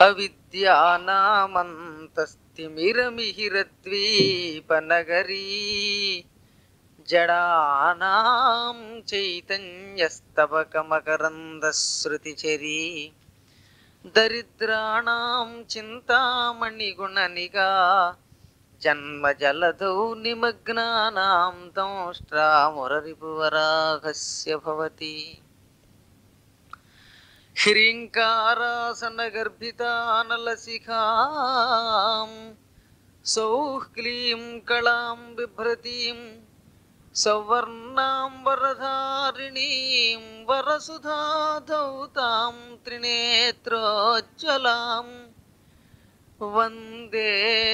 అవిద్యానామంతస్తిమిరమిహిరద్వీపనగరీ జడానాం చైతన్యస్తవకమకరందశ్రుతిచరీ దరిద్రాణం చింతామణిగుణనిగా జన్మజలధౌ నిమగ్నానాం దంష్ట్రామురరిపువరాహస్య భవతి హ్రీంకారాసనగర్భితానలశిఖాం సౌః క్లీం కళాం బిభ్రతీం సౌవర్ణాం వరధారిణీం వరసుధాధౌతాం త్రినేత్రోజ్వలాం వందే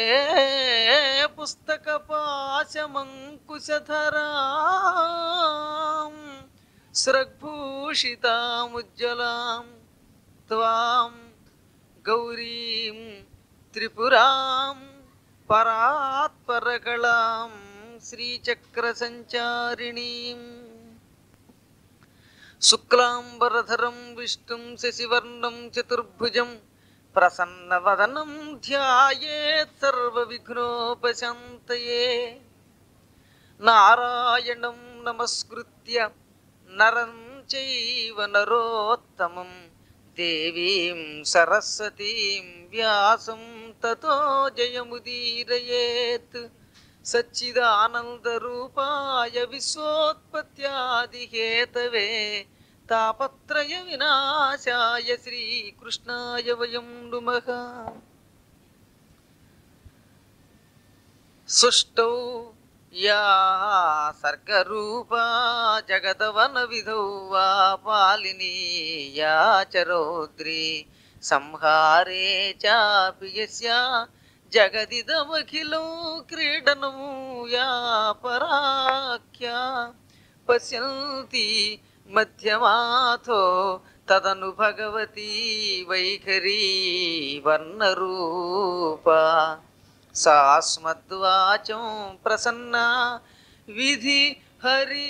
పుస్తకపాశమంకుశధరాం స్రగ్భూషితాముజ్వలాం త్వాం గౌరీం త్రిపురాం పరాత్పరకళాం శ్రీచక్రసంచారిణీం శుక్లాంబరధరం విష్ణుం శశివర్ణం చతుర్భుజం ప్రసన్నవదనం ధ్యాయేత్ సర్వవిఘ్నోపశాంతయే నారాయణం నమస్కృత్య నరం చైవ నరోత్తమం దేవీం సరస్వతీం వ్యాసం తతో జయముదీరయేత్ సచ్చిదానందరూపాయ విశ్వోత్పత్యాదిహేతవే తాపత్రయ వినాశాయ శ్రీకృష్ణాయ వయం నుమః సుష్టౌ యా సర్గరూపా జగదవన విధౌ వా పాలినీ యా చ రౌద్రీ సంహారే చాపి యస్యా జగదిదమఖిలం క్రీడనం యా పరాఖ్యా పశ్యంతి మధ్యమాథో తదను భగవతి వైఖరీ వర్ణరూపా సాస్మద్వాచం ప్రసన్నా విధి హరి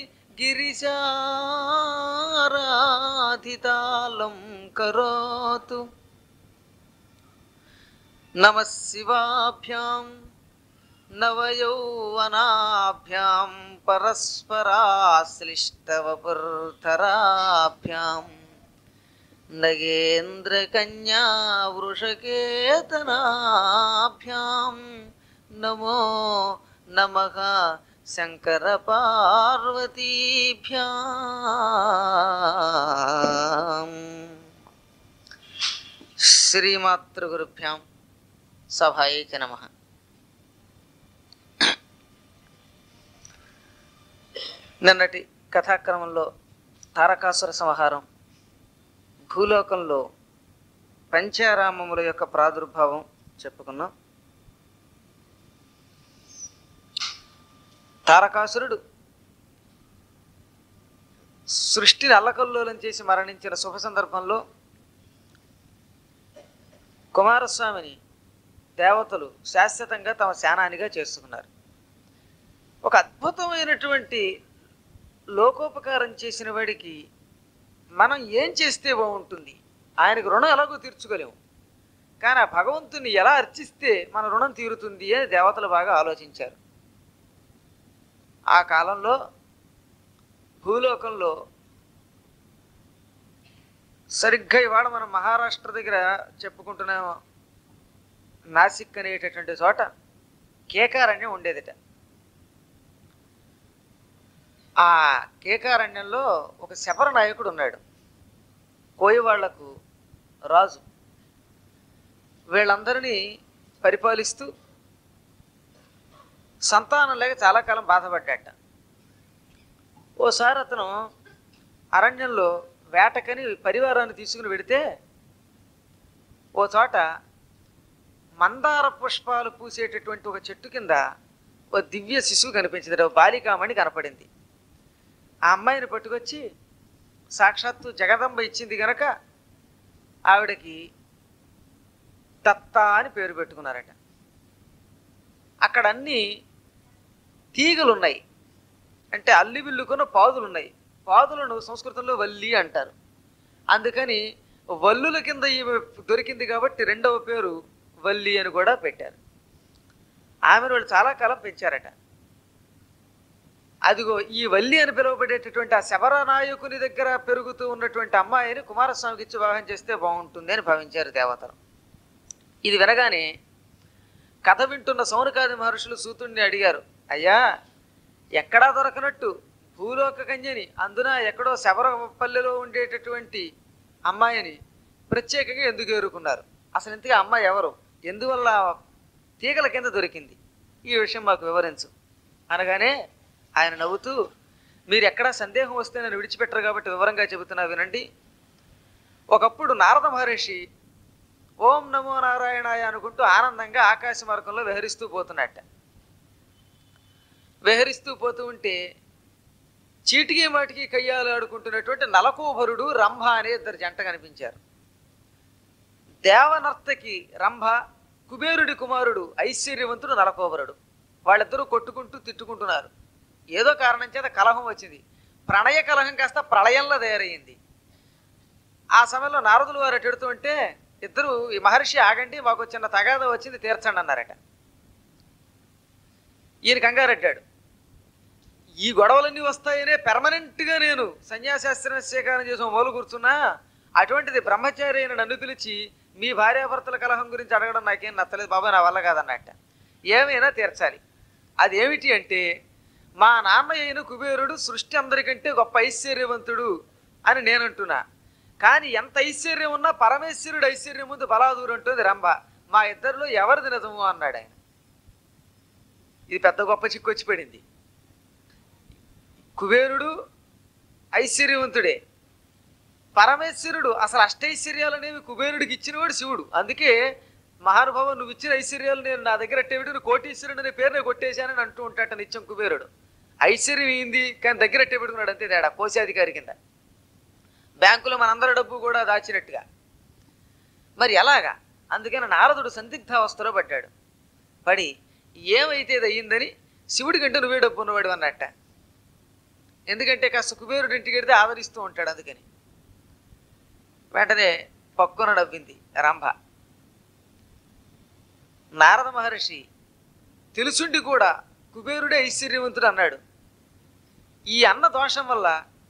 గిరిశారాధితాలం కరోతు నమ శివాభ్యాం నవయౌవనాభ్యాం పరస్పరాశ్లిష్టవపుర్ధరాభ్యాం నగేంద్రకన్యా వృషకేతనాభ్యాం నమో నమః శంకరపార్వతీభ్యాం శ్రీమాతృగురుభ్యాం సభాయే చ నమ నిన్నటి కథాక్రమంలో తారకాసుర సంహారం భూలోకంలో పంచారామముల యొక్క ప్రాదుర్భావం చెప్పుకున్నాం తారకాసురుడు సృష్టిని అల్లకల్లోలం చేసి మరణించిన శుభ సందర్భంలో కుమారస్వామిని దేవతలు శాశ్వతంగా తమ శానానిగా చేసుకున్నారు ఒక అద్భుతమైనటువంటి లోకోపకారం చేసిన వాడికి మనం ఏం చేస్తే బాగుంటుంది ఆయనకు రుణం ఎలాగో తీర్చుకోలేము కానీ ఆ భగవంతుని ఎలా అర్చిస్తే మన రుణం తీరుతుంది అని దేవతలు బాగా ఆలోచించారు ఆ కాలంలో భూలోకంలో సరిగ్గా ఇవాళ మనం మహారాష్ట్ర దగ్గర చెప్పుకుంటున్నాం నాసిక్ అనేటటువంటి చోట కేకారణ్యం ఉండేదిట ఆ కేకారణ్యంలో ఒక శపర నాయకుడు ఉన్నాడు కోయవాళ్లకు రాజు వీళ్ళందరినీ పరిపాలిస్తూ సంతానం లేక చాలా కాలం బాధపడ్డాట ఓసారి అతను అరణ్యంలో వేటకని పరివారాన్ని తీసుకుని వెడితే ఓ చోట మందార పుష్పాలు పూసేటటువంటి ఒక చెట్టు కింద ఓ దివ్య శిశువు కనిపించింది ఓ బాలికామణి కనపడింది ఆ అమ్మాయిని పట్టుకొచ్చి సాక్షాత్తు జగదంబ ఇచ్చింది గనక ఆవిడకి దత్త అని పేరు పెట్టుకున్నారట అక్కడ అన్ని తీగలు ఉన్నాయి అంటే అల్లి విల్లుకున్న పాదులు ఉన్నాయి పాదులను సంస్కృతంలో వల్లి అంటారు అందుకని వల్లుల కింద ఈమె దొరికింది కాబట్టి రెండవ పేరు వల్లి అని కూడా పెట్టారు ఆమెను వాళ్ళు చాలా కాలం పెంచారట అదిగో ఈ వల్లి అని పిలువబడేటటువంటి ఆ శబర నాయకుని దగ్గర పెరుగుతూ ఉన్నటువంటి అమ్మాయిని కుమారస్వామికి ఇచ్చి వివాహం చేస్తే బాగుంటుంది అని భావించారు దేవతలు ఇది వినగానే కథ వింటున్న సౌనకాది మహర్షులు సూతుడిని అడిగారు అయ్యా ఎక్కడా దొరకనట్టు భూలోక కన్యని అందున ఎక్కడో శబరపల్లెలో ఉండేటటువంటి అమ్మాయిని ప్రత్యేకంగా ఎందుకు ఎరుకున్నారు అసలు ఇంతగా అమ్మాయి ఎవరు ఎందువల్ల తీగల కింద దొరికింది ఈ విషయం మాకు వివరించు అనగానే ఆయన నవ్వుతూ మీరు ఎక్కడా సందేహం వస్తే నన్ను విడిచిపెట్టరు కాబట్టి వివరంగా చెబుతున్నా వినండి ఒకప్పుడు నారద మహర్షి ఓం నమో నారాయణాయ అనుకుంటూ ఆనందంగా ఆకాశ మార్గంలో విహరిస్తూ పోతున్నట్ట విహరిస్తూ పోతూ ఉంటే చీటికి మాటికి కయ్యాలు ఆడుకుంటున్నటువంటి నలకోభరుడు రంభ అనే ఇద్దరు జంట కనిపించారు దేవనర్తకి రంభ కుబేరుడి కుమారుడు ఐశ్వర్యవంతుడు నలకోబరుడు వాళ్ళిద్దరూ కొట్టుకుంటూ తిట్టుకుంటున్నారు ఏదో కారణం చేత కలహం వచ్చింది ప్రణయ కలహం కాస్త ప్రళయంలో తయారయ్యింది ఆ సమయంలో నారదులు వారు అటు ఉంటే ఇద్దరు ఈ మహర్షి ఆగండి మాకు చిన్న తగాద వచ్చింది తీర్చండి అన్నారట ఈయన కంగారెట్టాడు ఈ గొడవలన్నీ వస్తాయనే పెర్మనెంట్గా నేను సన్యాసాస్త్రం స్వీకారం చేసిన మొదలు కూర్చున్నా అటువంటిది బ్రహ్మచారి అయిన నన్ను పిలిచి మీ భార్యాభర్తల కలహం గురించి అడగడం నాకేం నచ్చలేదు బాబా నా వల్ల కాదన్నట్ట ఏమైనా తీర్చాలి అది ఏమిటి అంటే మా నాన్న అయిన కుబేరుడు సృష్టి అందరికంటే గొప్ప ఐశ్వర్యవంతుడు అని నేను అంటున్నా కానీ ఎంత ఐశ్వర్యం ఉన్నా పరమేశ్వరుడు ఐశ్వర్యం ముందు బలాదూరు ఉంటుంది రంభ మా ఇద్దరిలో ఎవరిది నిజము అన్నాడు ఆయన ఇది పెద్ద గొప్ప చిక్కు వచ్చి పడింది కుబేరుడు ఐశ్వర్యవంతుడే పరమేశ్వరుడు అసలు అష్టైశ్వర్యాలు అనేవి కుబేరుడికి ఇచ్చినవాడు శివుడు అందుకే మహానుభావం నువ్వు ఇచ్చిన ఐశ్వర్యాలు నేను నా దగ్గర అట్టేవిడు కోటీశ్వరుడు అనే పేరునే కొట్టేశానని అంటూ ఉంటాట నిత్యం కుబేరుడు ఐశ్వర్యం ఏంది కానీ దగ్గర అట్టేపెట్టుకున్నాడు అంతే తేడా కోశాధికారి కింద బ్యాంకులో మనందరి డబ్బు కూడా దాచినట్టుగా మరి ఎలాగా అందుకని నారదుడు సందిగ్ధావస్థలో పడ్డాడు పడి ఏమైతే ఇది అయ్యిందని శివుడి కంటే నువ్వే డబ్బు ఉన్నవాడు అన్నట్ట ఎందుకంటే కాస్త కుబేరుడి ఇంటికి వెడితే ఆదరిస్తూ ఉంటాడు అందుకని వెంటనే పక్కున నవ్వింది రంభ నారద మహర్షి తెలుసుండి కూడా కుబేరుడే ఐశ్వర్యవంతుడు అన్నాడు ఈ అన్న దోషం వల్ల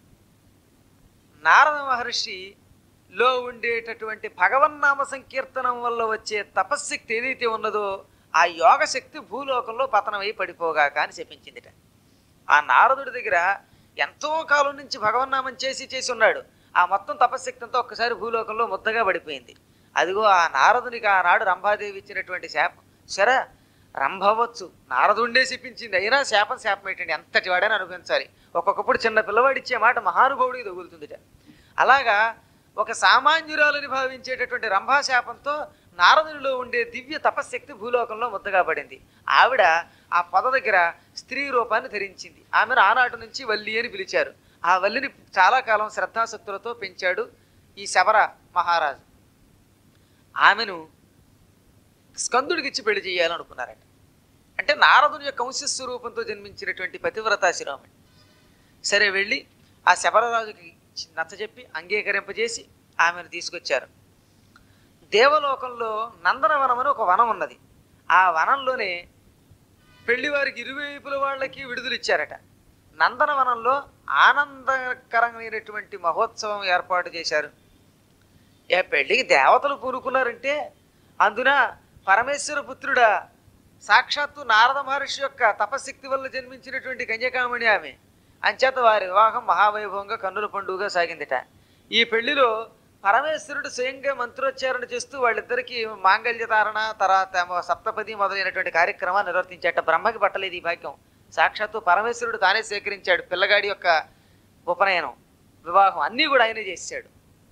నారద మహర్షిలో ఉండేటటువంటి భగవన్నామ సంకీర్తనం వల్ల వచ్చే తపశ్శక్తి ఏదైతే ఉన్నదో ఆ యోగ శక్తి భూలోకంలో పతనమై పడిపోగాక అని చెప్పించిందిట ఆ నారదుడి దగ్గర ఎంతో కాలం నుంచి భగవన్నామం చేసి చేసి ఉన్నాడు ఆ మొత్తం తపశ్శక్తి అంతా ఒక్కసారి భూలోకంలో ముద్దగా పడిపోయింది అదిగో ఆ నారదునికి ఆనాడు రంభాదేవి ఇచ్చినటువంటి శాపం సరే రంభవచ్చు నారదుండే చెప్పించింది అయినా శాపం శాపం ఏంటండి ఎంతటి వాడని అనుభవించాలి ఒక్కొక్కప్పుడు చిన్న పిల్లవాడు ఇచ్చే మాట మహానుభావుడికి తగులుతుందిట అలాగా ఒక సామాన్యురాలని భావించేటటువంటి రంభా శాపంతో నారదునిలో ఉండే దివ్య తపశ్శక్తి భూలోకంలో ముద్దగా పడింది ఆవిడ ఆ పొద దగ్గర స్త్రీ రూపాన్ని ధరించింది ఆమెను ఆనాటి నుంచి వల్లి అని పిలిచారు ఆ వల్లిని చాలా కాలం శ్రద్ధాశక్తులతో పెంచాడు ఈ శబర మహారాజు ఆమెను స్కందుడికి ఇచ్చి పెళ్లి చేయాలనుకున్నారట అంటే నారదుని యొక్క వంశస్వరూపంతో జన్మించినటువంటి పతివ్రతా శిరోమణి సరే వెళ్ళి ఆ శబరరాజుకి నచ్చజెప్పి అంగీకరింపజేసి ఆమెను తీసుకొచ్చారు దేవలోకంలో నందనవనం అని ఒక వనం ఉన్నది ఆ వనంలోనే పెళ్లివారికి ఇరువైపుల వాళ్ళకి విడుదల ఇచ్చారట నందనవనంలో ఆనందకరమైనటువంటి మహోత్సవం ఏర్పాటు చేశారు ఏ పెళ్ళికి దేవతలు పూనుకున్నారంటే అందున పరమేశ్వర పుత్రుడా సాక్షాత్తు నారద మహర్షి యొక్క తపశక్తి వల్ల జన్మించినటువంటి కన్యకామణి ఆమె అంచేత వారి వివాహం మహావైభవంగా కన్నుల పండుగగా సాగిందిట ఈ పెళ్లిలో పరమేశ్వరుడు స్వయంగా మంత్రోచ్చారణ చేస్తూ వాళ్ళిద్దరికీ మాంగళ్య ధారణ తర్వాత ఏమో సప్తపది మొదలైనటువంటి కార్యక్రమాన్ని నిర్వర్తించాట బ్రహ్మకి పట్టలేదు ఈ భాగ్యం సాక్షాత్తు పరమేశ్వరుడు తానే సేకరించాడు పిల్లగాడి యొక్క ఉపనయనం వివాహం అన్నీ కూడా ఆయనే చేశాడు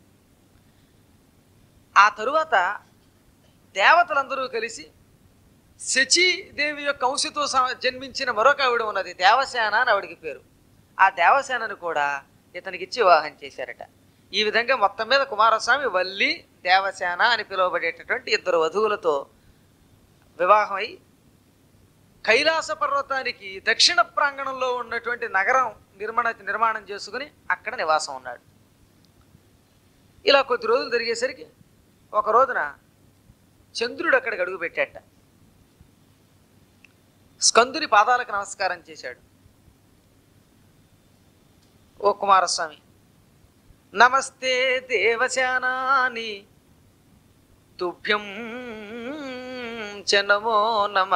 ఆ తరువాత దేవతలందరూ కలిసి శచీదేవి యొక్క అంశతో స- జన్మించిన మరొక ఆవిడ ఉన్నది దేవసేన అని ఆవిడికి పేరు ఆ దేవసేనను కూడా ఇతనికి ఇచ్చి వివాహం చేశారట ఈ విధంగా మొత్తం మీద కుమారస్వామి వల్లి దేవసేన అని పిలువబడేటటువంటి ఇద్దరు వధువులతో వివాహమై కైలాస పర్వతానికి దక్షిణ ప్రాంగణంలో ఉన్నటువంటి నగరం నిర్మాణ నిర్మాణం చేసుకుని అక్కడ నివాసం ఉన్నాడు ఇలా కొద్ది రోజులు జరిగేసరికి ఒక రోజున చంద్రుడు అక్కడికి అడుగు పెట్టాట స్కందుని పాదాలకు నమస్కారం చేశాడు ఓ కుమారస్వామి నమస్తే దేవశానాని తుభ్యం చ నమో నమ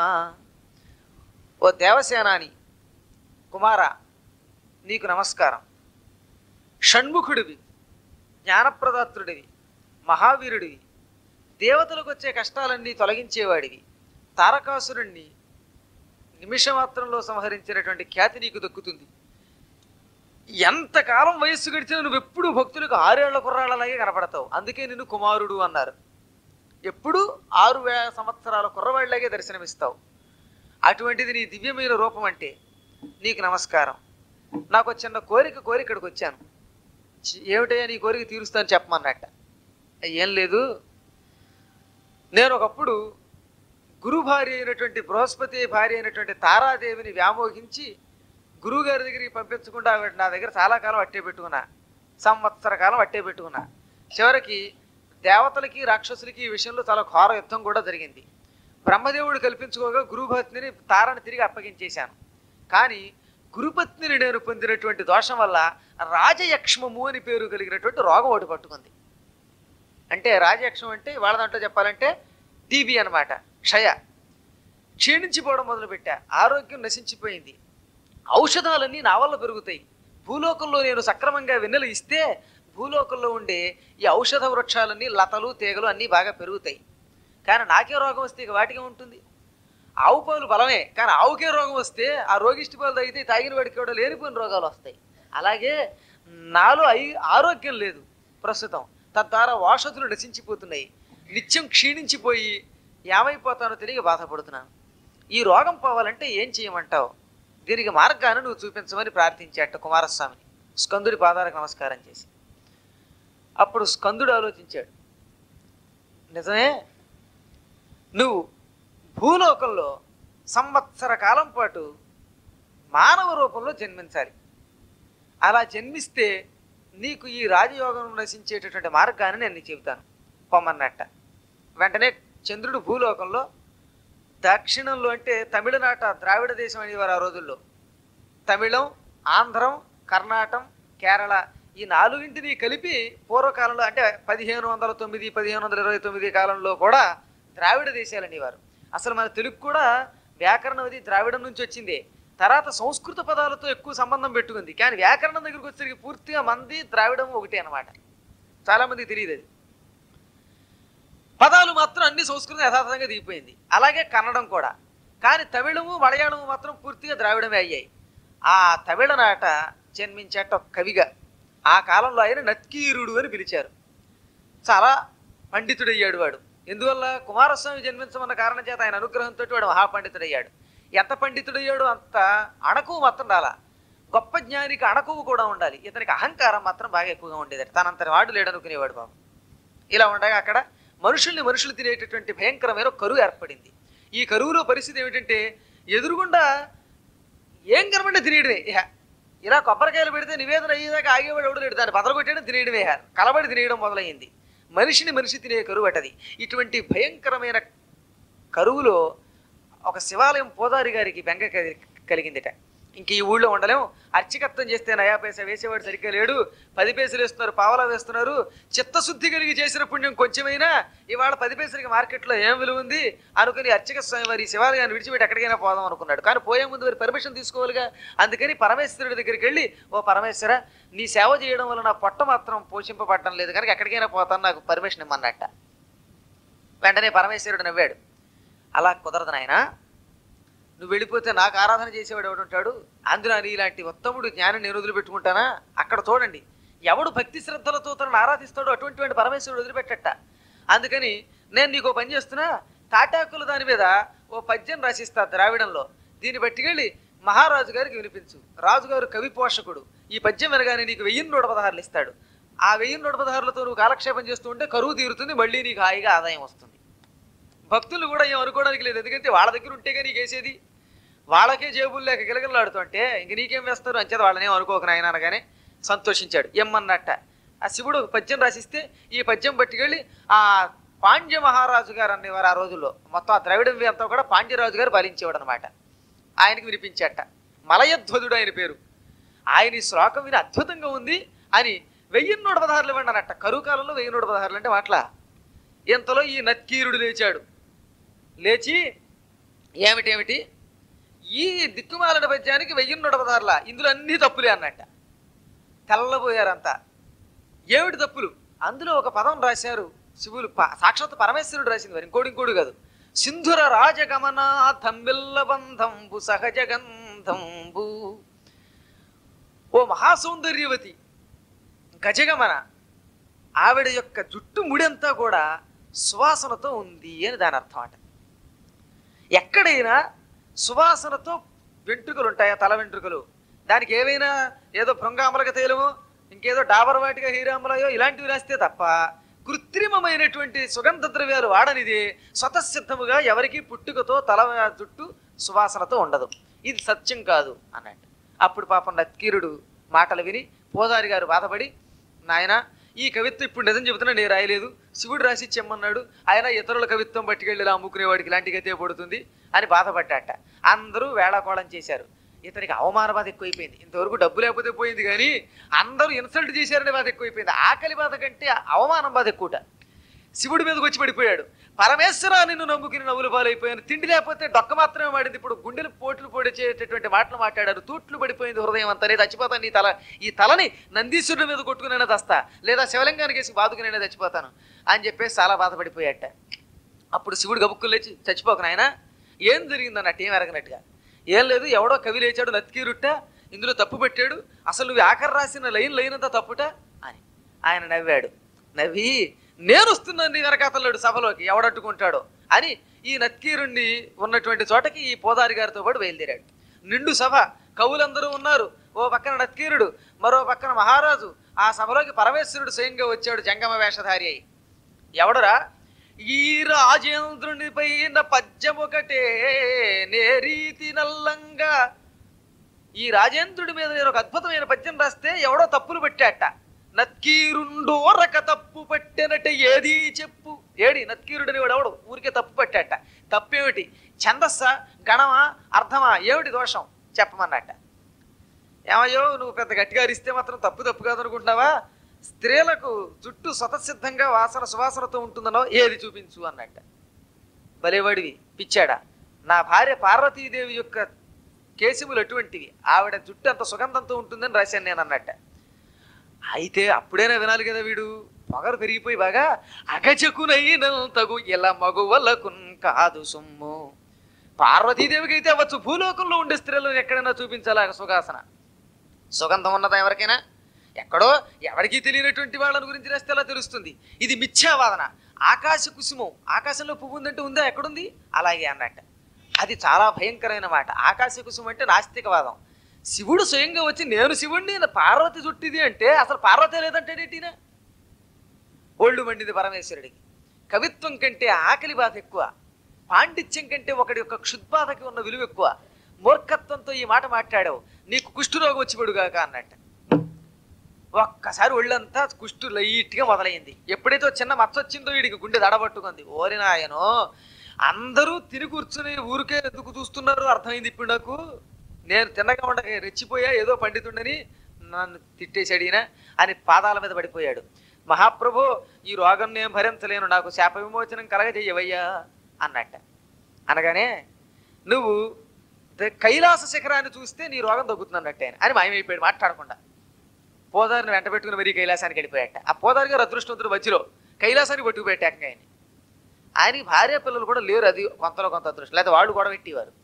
ఓ దేవసేనాని కుమార నీకు నమస్కారం షణ్ముఖుడివి జ్ఞానప్రదాత్రుడివి మహావీరుడివి దేవతలకు వచ్చే కష్టాలన్నీ తొలగించేవాడివి తారకాసురుణ్ణి నిమిషమాత్రంలో సంహరించినటువంటి ఖ్యాతి నీకు దక్కుతుంది ఎంతకాలం వయస్సు గడిచినా నువ్వు ఎప్పుడు భక్తులకు ఆరేళ్ల కుర్రాళ్ళలాగే కనపడతావు అందుకే నిన్ను కుమారుడు అన్నారు ఎప్పుడు ఆరు వే సంవత్సరాల కుర్రవాళ్ళలాగే దర్శనమిస్తావు అటువంటిది నీ దివ్యమైన రూపం అంటే నీకు నమస్కారం నాకు ఒక చిన్న కోరిక కోరి ఇక్కడికి వచ్చాను చి- ఏమిటయ్యా నీ కోరిక తీరుస్తాను చెప్పమన్నట్ట ఏం లేదు నేను ఒకప్పుడు గురు భార్య అయినటువంటి బృహస్పతి భార్య అయినటువంటి తారాదేవిని వ్యామోహించి గురువు గారి దగ్గరికి పంపించకుండా ఆవిడ నా దగ్గర చాలా కాలం అట్టే పెట్టుకున్నా సంవత్సర కాలం అట్టే పెట్టుకున్నా చివరికి దేవతలకి రాక్షసులకి ఈ విషయంలో చాలా ఘోర యుద్ధం కూడా జరిగింది బ్రహ్మదేవుడు కల్పించుకోగా గురుపత్నిని తారని తిరిగి అప్పగించేశాను కానీ గురుపత్నిని నేను పొందినటువంటి దోషం వల్ల రాజయక్ష్మము అని పేరు కలిగినటువంటి రోగం ఒకటి పట్టుకుంది అంటే రాజయక్షం అంటే వాళ్ళ దాంట్లో చెప్పాలంటే టీబీ అన్నమాట క్షయ క్షీణించిపోవడం మొదలుపెట్టా ఆరోగ్యం నశించిపోయింది ఔషధాలన్నీ నా వల్ల పెరుగుతాయి భూలోకంలో నేను సక్రమంగా వెన్నెలు ఇస్తే భూలోకంలో ఉండే ఈ ఔషధ వృక్షాలన్నీ లతలు తీగలు అన్నీ బాగా పెరుగుతాయి కానీ నాకే రోగం వస్తే ఇక వాటికే ఉంటుంది ఆవు పాలు బలమే కానీ ఆవుకే రోగం వస్తే ఆ రోగిష్టి పాలు తాగితే తాగిన వాడికి కూడా లేనిపోయిన రోగాలు వస్తాయి అలాగే నాలో ఐ ఆరోగ్యం లేదు ప్రస్తుతం తద్వారా ఔషధులు నశించిపోతున్నాయి నిత్యం క్షీణించిపోయి ఏమైపోతానో తెలియక బాధపడుతున్నాను ఈ రోగం పోవాలంటే ఏం చేయమంటావు దీనికి మార్గాన్ని నువ్వు చూపించమని ప్రార్థించాట కుమారస్వామిని స్కందుడి పాదాలకు నమస్కారం చేసి అప్పుడు స్కందుడు ఆలోచించాడు నిజమే నువ్వు భూలోకంలో సంవత్సర కాలం పాటు మానవ రూపంలో జన్మించాలి అలా జన్మిస్తే నీకు ఈ రాజయోగం నశించేటటువంటి మార్గాన్ని నేను నీకు చెబుతాను పొమ్మన్నట్ట వెంటనే చంద్రుడు భూలోకంలో దక్షిణంలో అంటే తమిళనాట ద్రావిడ దేశం అనేవారు ఆ రోజుల్లో తమిళం ఆంధ్రం కర్ణాటం కేరళ ఈ నాలుగింటిని కలిపి పూర్వకాలంలో అంటే పదిహేను వందల తొమ్మిది పదిహేను వందల ఇరవై తొమ్మిది కాలంలో కూడా ద్రావిడ దేశాలు అనేవారు అసలు మన తెలుగు కూడా వ్యాకరణం అది ద్రావిడం నుంచి వచ్చిందే తర్వాత సంస్కృత పదాలతో ఎక్కువ సంబంధం పెట్టుకుంది కానీ వ్యాకరణం దగ్గరికి వచ్చేసరికి పూర్తిగా మంది ద్రావిడం ఒకటే అనమాట చాలా మందికి తెలియదు అది పదాలు మాత్రం అన్ని సంస్కృతం యథాతథంగా దిగిపోయింది అలాగే కన్నడం కూడా కానీ తమిళము మలయాళము మాత్రం పూర్తిగా ద్రావిడమే అయ్యాయి ఆ తమిళనాట జన్మించేట ఒక కవిగా ఆ కాలంలో ఆయన నత్కీరుడు అని పిలిచారు చాలా పండితుడయ్యాడు వాడు ఎందువల్ల కుమారస్వామి జన్మించమన్న కారణం చేత ఆయన అనుగ్రహంతో వాడు మహాపండితుడయ్యాడు ఎంత పండితుడయ్యాడు అంత అణకువ మాత్రం రాలా గొప్ప జ్ఞానికి అణకువ కూడా ఉండాలి ఇతనికి అహంకారం మాత్రం బాగా ఎక్కువగా ఉండేది తనంతటి వాడు లేడనుకునేవాడు బాబు ఇలా ఉండగా అక్కడ మనుషుల్ని మనుషులు తినేటటువంటి భయంకరమైన ఒక కరువు ఏర్పడింది ఈ కరువులో పరిస్థితి ఏమిటంటే ఎదురుగుండా ఏం కనబడి తినేయడమే ఇహ ఇలా కొబ్బరికాయలు పెడితే నివేదన అయ్యేదాకా ఆగేవాడు ఎవడు లేడు దాన్ని బదలగొట్టేయడం తినేయడమే ఇహ. కలబడి తినేయడం మొదలైంది మనిషిని మనిషి తినే కరువు అటది ఇటువంటి భయంకరమైన కరువులో ఒక శివాలయం పోదారి గారికి బెంగ కలి- కలిగిందిట ఇంక ఈ ఊళ్ళో ఉండలేం అర్చకత్వం చేస్తే నయా పైసా వేసేవాడు సరిగ్గా లేడు పది పైసలు వేస్తున్నారు పావలా వేస్తున్నారు చిత్తశుద్ధి కలిగి చేసిన పుణ్యం కొంచెమైనా ఇవాళ పది పైసలకి మార్కెట్లో ఏం విలువ ఉంది అనుకుని అర్చక స్వామి వారి శివాలయాన్ని విడిచిపెట్టి ఎక్కడికైనా పోదాం అనుకున్నాడు కానీ పోయే ముందు వారి పర్మిషన్ తీసుకోవాలిగా అందుకని పరమేశ్వరుడి దగ్గరికి వెళ్ళి ఓ పరమేశ్వర నీ సేవ చేయడం వల్ల నా పొట్ట మాత్రం పోషింపబడటం లేదు కనుక ఎక్కడికైనా పోతాను నాకు పర్మిషన్ ఇమ్మన్నట్ట వెంటనే పరమేశ్వరుడు నవ్వాడు అలా కుదరదు నాయనా నువ్వు వెళ్ళిపోతే నాకు ఆరాధన చేసేవాడు ఎవడు ఉంటాడు అందులో ఇలాంటి ఉత్తముడు జ్ఞానం నేను వదిలిపెట్టుకుంటానా అక్కడ చూడండి ఎవడు భక్తి శ్రద్ధలతో తనను ఆరాధిస్తాడో అటువంటి వాడిని పరమేశ్వరుడు వదిలిపెట్టట అందుకని నేను నీకు ఓ పని చేస్తున్నా తాటాకుల దాని మీద ఓ పద్యం రాసిస్తా ద్రావిడంలో దీన్ని పట్టుకెళ్ళి మహారాజు గారికి వినిపించు రాజుగారు కవి పోషకుడు ఈ పద్యం వినగానే నీకు వెయ్యి నూట పదహారులు ఇస్తాడు ఆ వెయ్యి నూట పదహారులతో నువ్వు కాలక్షేపం చేస్తూ ఉంటే కరువు తీరుతుంది మళ్ళీ నీకు హాయిగా ఆదాయం వస్తుంది భక్తులు కూడా ఏం అనుకోవడానికి లేదు ఎందుకంటే వాళ్ళ దగ్గర ఉంటేగా నీకు వేసేది వాళ్ళకే జేబులు లేక గిలగిలాడుతుంటే ఇంక నీకేం వేస్తారు అంచేత వాళ్ళని ఏం అనుకోక నాయన అనగానే సంతోషించాడు ఎమ్మన్నట్ట ఆ శివుడు ఒక పద్యం రాసిస్తే ఈ పద్యం పట్టుకెళ్ళి ఆ పాండ్య మహారాజు గారు అనేవారు ఆ రోజుల్లో మొత్తం ఆ ద్రవిడం అంతా కూడా పాండ్యరాజు గారు పాలించేవాడు అనమాట ఆయనకి వినిపించేట మలయధ్వజుడు ఆయన పేరు ఆయన ఈ శ్లోకం విని అద్భుతంగా ఉంది అని వెయ్యి నూట పదహారులు ఇవ్వండి అన్నట్ట కరువు కాలంలో వెయ్యి నూట పదహారులు అంటే మాట్లా ఇంతలో ఈ నత్కీరుడు లేచాడు లేచి ఏమిటేమిటి ఈ దిక్కుమాలన పద్యానికి వెయ్యి నూట పదహారుల ఇందులో అన్ని తప్పులే అన్నట్ట తెల్లబోయారంతా ఏమిటి తప్పులు అందులో ఒక పదం రాశారు శివులు ప- సాక్షాత్ పరమేశ్వరుడు రాసింది మరి ఇంకోటి ఇంకోటి కాదు సింధుర రాజగమనాథంబిల్ల బంధంబు సహజగంధంబు ఓ మహాసౌందర్యవతి గజగమన ఆవిడ యొక్క జుట్టు ముడంతా కూడా సువాసనతో ఉంది అని దాని అర్థం అట ఎక్కడైనా సువాసనతో వెంట్రుకలు ఉంటాయా తల వెంట్రుకలు దానికి ఏవైనా ఏదో భృంగామలక తైలమో ఇంకేదో డాబర్ వాటిగా హీరామలయో ఇలాంటివి రాస్తే తప్ప కృత్రిమమైనటువంటి సుగంధ ద్రవ్యాలు వాడనిది స్వతసిద్ధముగా ఎవరికి పుట్టుకతో తల జుట్టు సువాసనతో ఉండదు ఇది సత్యం కాదు అన్నట్టు అప్పుడు పాపం నత్కీరుడు మాటలు విని పోదారి గారు బాధపడి నాయన ఈ కవిత్వం ఇప్పుడు నిజం చెబుతున్నా నేను రాయలేదు శివుడు రాసి ఇచ్చేమ్మన్నాడు ఆయన ఇతరుల కవిత్వం పట్టుకెళ్ళి ఇలా అమ్ముకునేవాడికి ఇలాంటి గతే పడుతుంది అని బాధపడ్డాట అందరూ వేళాకోళం చేశారు ఇతనికి అవమాన బాధ ఎక్కువైపోయింది ఇంతవరకు డబ్బు లేకపోతే పోయింది కానీ అందరూ ఇన్సల్ట్ చేశారనే బాధ ఎక్కువైపోయింది ఆకలి బాధ కంటే అవమానం బాధ ఎక్కువట శివుడి మీదకి వచ్చి పడిపోయాడు పరమేశ్వర నిన్ను నమ్ముకుని నవ్వులు పాలైపోయాను తిండి లేకపోతే డొక్క మాత్రమే మాడింది ఇప్పుడు గుండెలు పోట్లు పొడిచేటటువంటి మాటలు మాట్లాడారు తూట్లు పడిపోయింది హృదయం అంతా నేను చచ్చిపోతాను ఈ తల ఈ తలని నందీశ్వరుడి మీద కొట్టుకునైనా దస్తా లేదా శివలింగానికి వేసి బాదుకునైనా చచ్చిపోతాను అని చెప్పేసి చాలా బాధపడిపోయాట అప్పుడు శివుడు గబుక్కులు లేచి చచ్చిపోక నాయనా ఏం జరిగింది అన్నట్టు ఏం ఎరగనట్టుగా ఏం లేదు ఎవడో కవి లేచాడు నత్కీరుట్ట ఇందులో తప్పు పెట్టాడు అసలు నువ్వు ఆఖరి రాసిన లైన్ లైన్ అంతా తప్పుట అని ఆయన నవ్వాడు నవ్వి నేను వస్తున్నాను నీ వెనకాతలేడు సభలోకి ఎవడట్టుకుంటాడో అని ఈ నత్కీరుణ్ణి ఉన్నటువంటి చోటకి ఈ పోదారి గారితో పాటు బయలుదేరాడు నిండు సభ కవులందరూ ఉన్నారు ఓ పక్కన నత్కీరుడు మరో పక్కన మహారాజు ఆ సభలోకి పరమేశ్వరుడు స్వయంగా వచ్చాడు జంగమ వేషధారి అయి ఎవడరా ఈ రాజేంద్రుని పైన పద్యమొకటే నేరీతి నల్లంగా ఈ రాజేంద్రుడి మీద నేను ఒక అద్భుతమైన పద్యం రాస్తే ఎవడో తప్పులు పెట్టాట నత్కీరుండో రక తప్పు పట్టెనట ఏది చెప్పు ఏడి నత్కీరుడని వాడు ఎవడు ఊరికే తప్పు పట్టాట తప్పేమిటి ఛందస్స గణమా అర్థమా ఏమిటి దోషం చెప్పమన్నట్ట ఏమయ్యో నువ్వు పెద్ద గట్టిగా అరిస్తే మాత్రం తప్పు తప్పు కాదనుకుంటున్నావా స్త్రీలకు జుట్టు స్వతసిద్ధంగా వాసన సువాసనతో ఉంటుందనో ఏది చూపించు అన్నట్ట భలేవాడివి పిచ్చాడా నా భార్య పార్వతీదేవి యొక్క కేశములు అటువంటివి ఆవిడ జుట్టు అంత సుగంధంతో ఉంటుందని రాశాను నేను అన్నట్ట అయితే అప్పుడైనా వినాలి కదా వీడు పొగరు పెరిగిపోయి బాగా అగచకునైనంతగు ఇలా మగువలకున్ కాదు సొమ్ము పార్వతీదేవికి అయితే అవ్వచ్చు భూలోకంలో ఉండే స్త్రీలను ఎక్కడైనా చూపించాలా సుగాసన సుగంధం ఉన్నదా ఎవరికైనా ఎక్కడో ఎవరికీ తెలియనటువంటి వాళ్ళని గురించి రాస్తే అలా తెలుస్తుంది ఇది మిథ్యావాదన ఆకాశ కుసుమం ఆకాశంలో పువ్వు ఉందంటే ఉందా ఎక్కడుంది అలాగే అన్నట్ట అది చాలా భయంకరమైన మాట ఆకాశ కుసుమం అంటే నాస్తికవాదం శివుడు స్వయంగా వచ్చి నేను శివుణ్ణి నా పార్వతి చుట్టిది అంటే అసలు పార్వతే లేదంటే ఏంటినా ఒళ్ళు మండింది పరమేశ్వరుడికి కవిత్వం కంటే ఆకలి బాధ ఎక్కువ పాండిత్యం కంటే ఒకడి యొక్క క్షుద్బాధకి ఉన్న విలువ ఎక్కువ మూర్ఖత్వంతో ఈ మాట మాట్లాడావు నీకు కుష్ఠరోగం వచ్చి పడుగాక అన్నట్టు ఒక్కసారి ఒళ్ళంతా కుష్టు లైట్గా మొదలైంది ఎప్పుడైతే ఓ చిన్న మచ్చ వచ్చిందో వీడికి గుండె దడబట్టుకుంది ఓరి నాయనో అందరూ తిని కూర్చుని ఊరికే ఎందుకు చూస్తున్నారు అర్థమైంది ఇప్పుడు నాకు నేను తిన్నగా ఉండగా రెచ్చిపోయా ఏదో పండితుండని నన్ను తిట్టేశాడు ఈయన అని పాదాల మీద పడిపోయాడు మహాప్రభు ఈ రోగం నేను భరించలేను నాకు శాప విమోచనం కలగజేయవయ్యా అన్నట్ట అనగానే నువ్వు ద- కైలాస శిఖరాన్ని చూస్తే నీ రోగం తగ్గుతుంది అన్నట్టే అని మాయమైపోయాడు మాట్లాడకుండా పోదారిని వెంట పెట్టుకుని మరీ కైలాసానికి వెళ్ళిపోయాట ఆ పోదారి గారు అదృష్టవంతుడు మధ్యలో కైలాసానికి పట్టుకుపెట్టాక ఆయన ఆయనకి భార్య పిల్లలు కూడా లేరు అది కొంతలో కొంత అదృష్టం లేదా వాళ్ళు కూడా పెట్టేవారు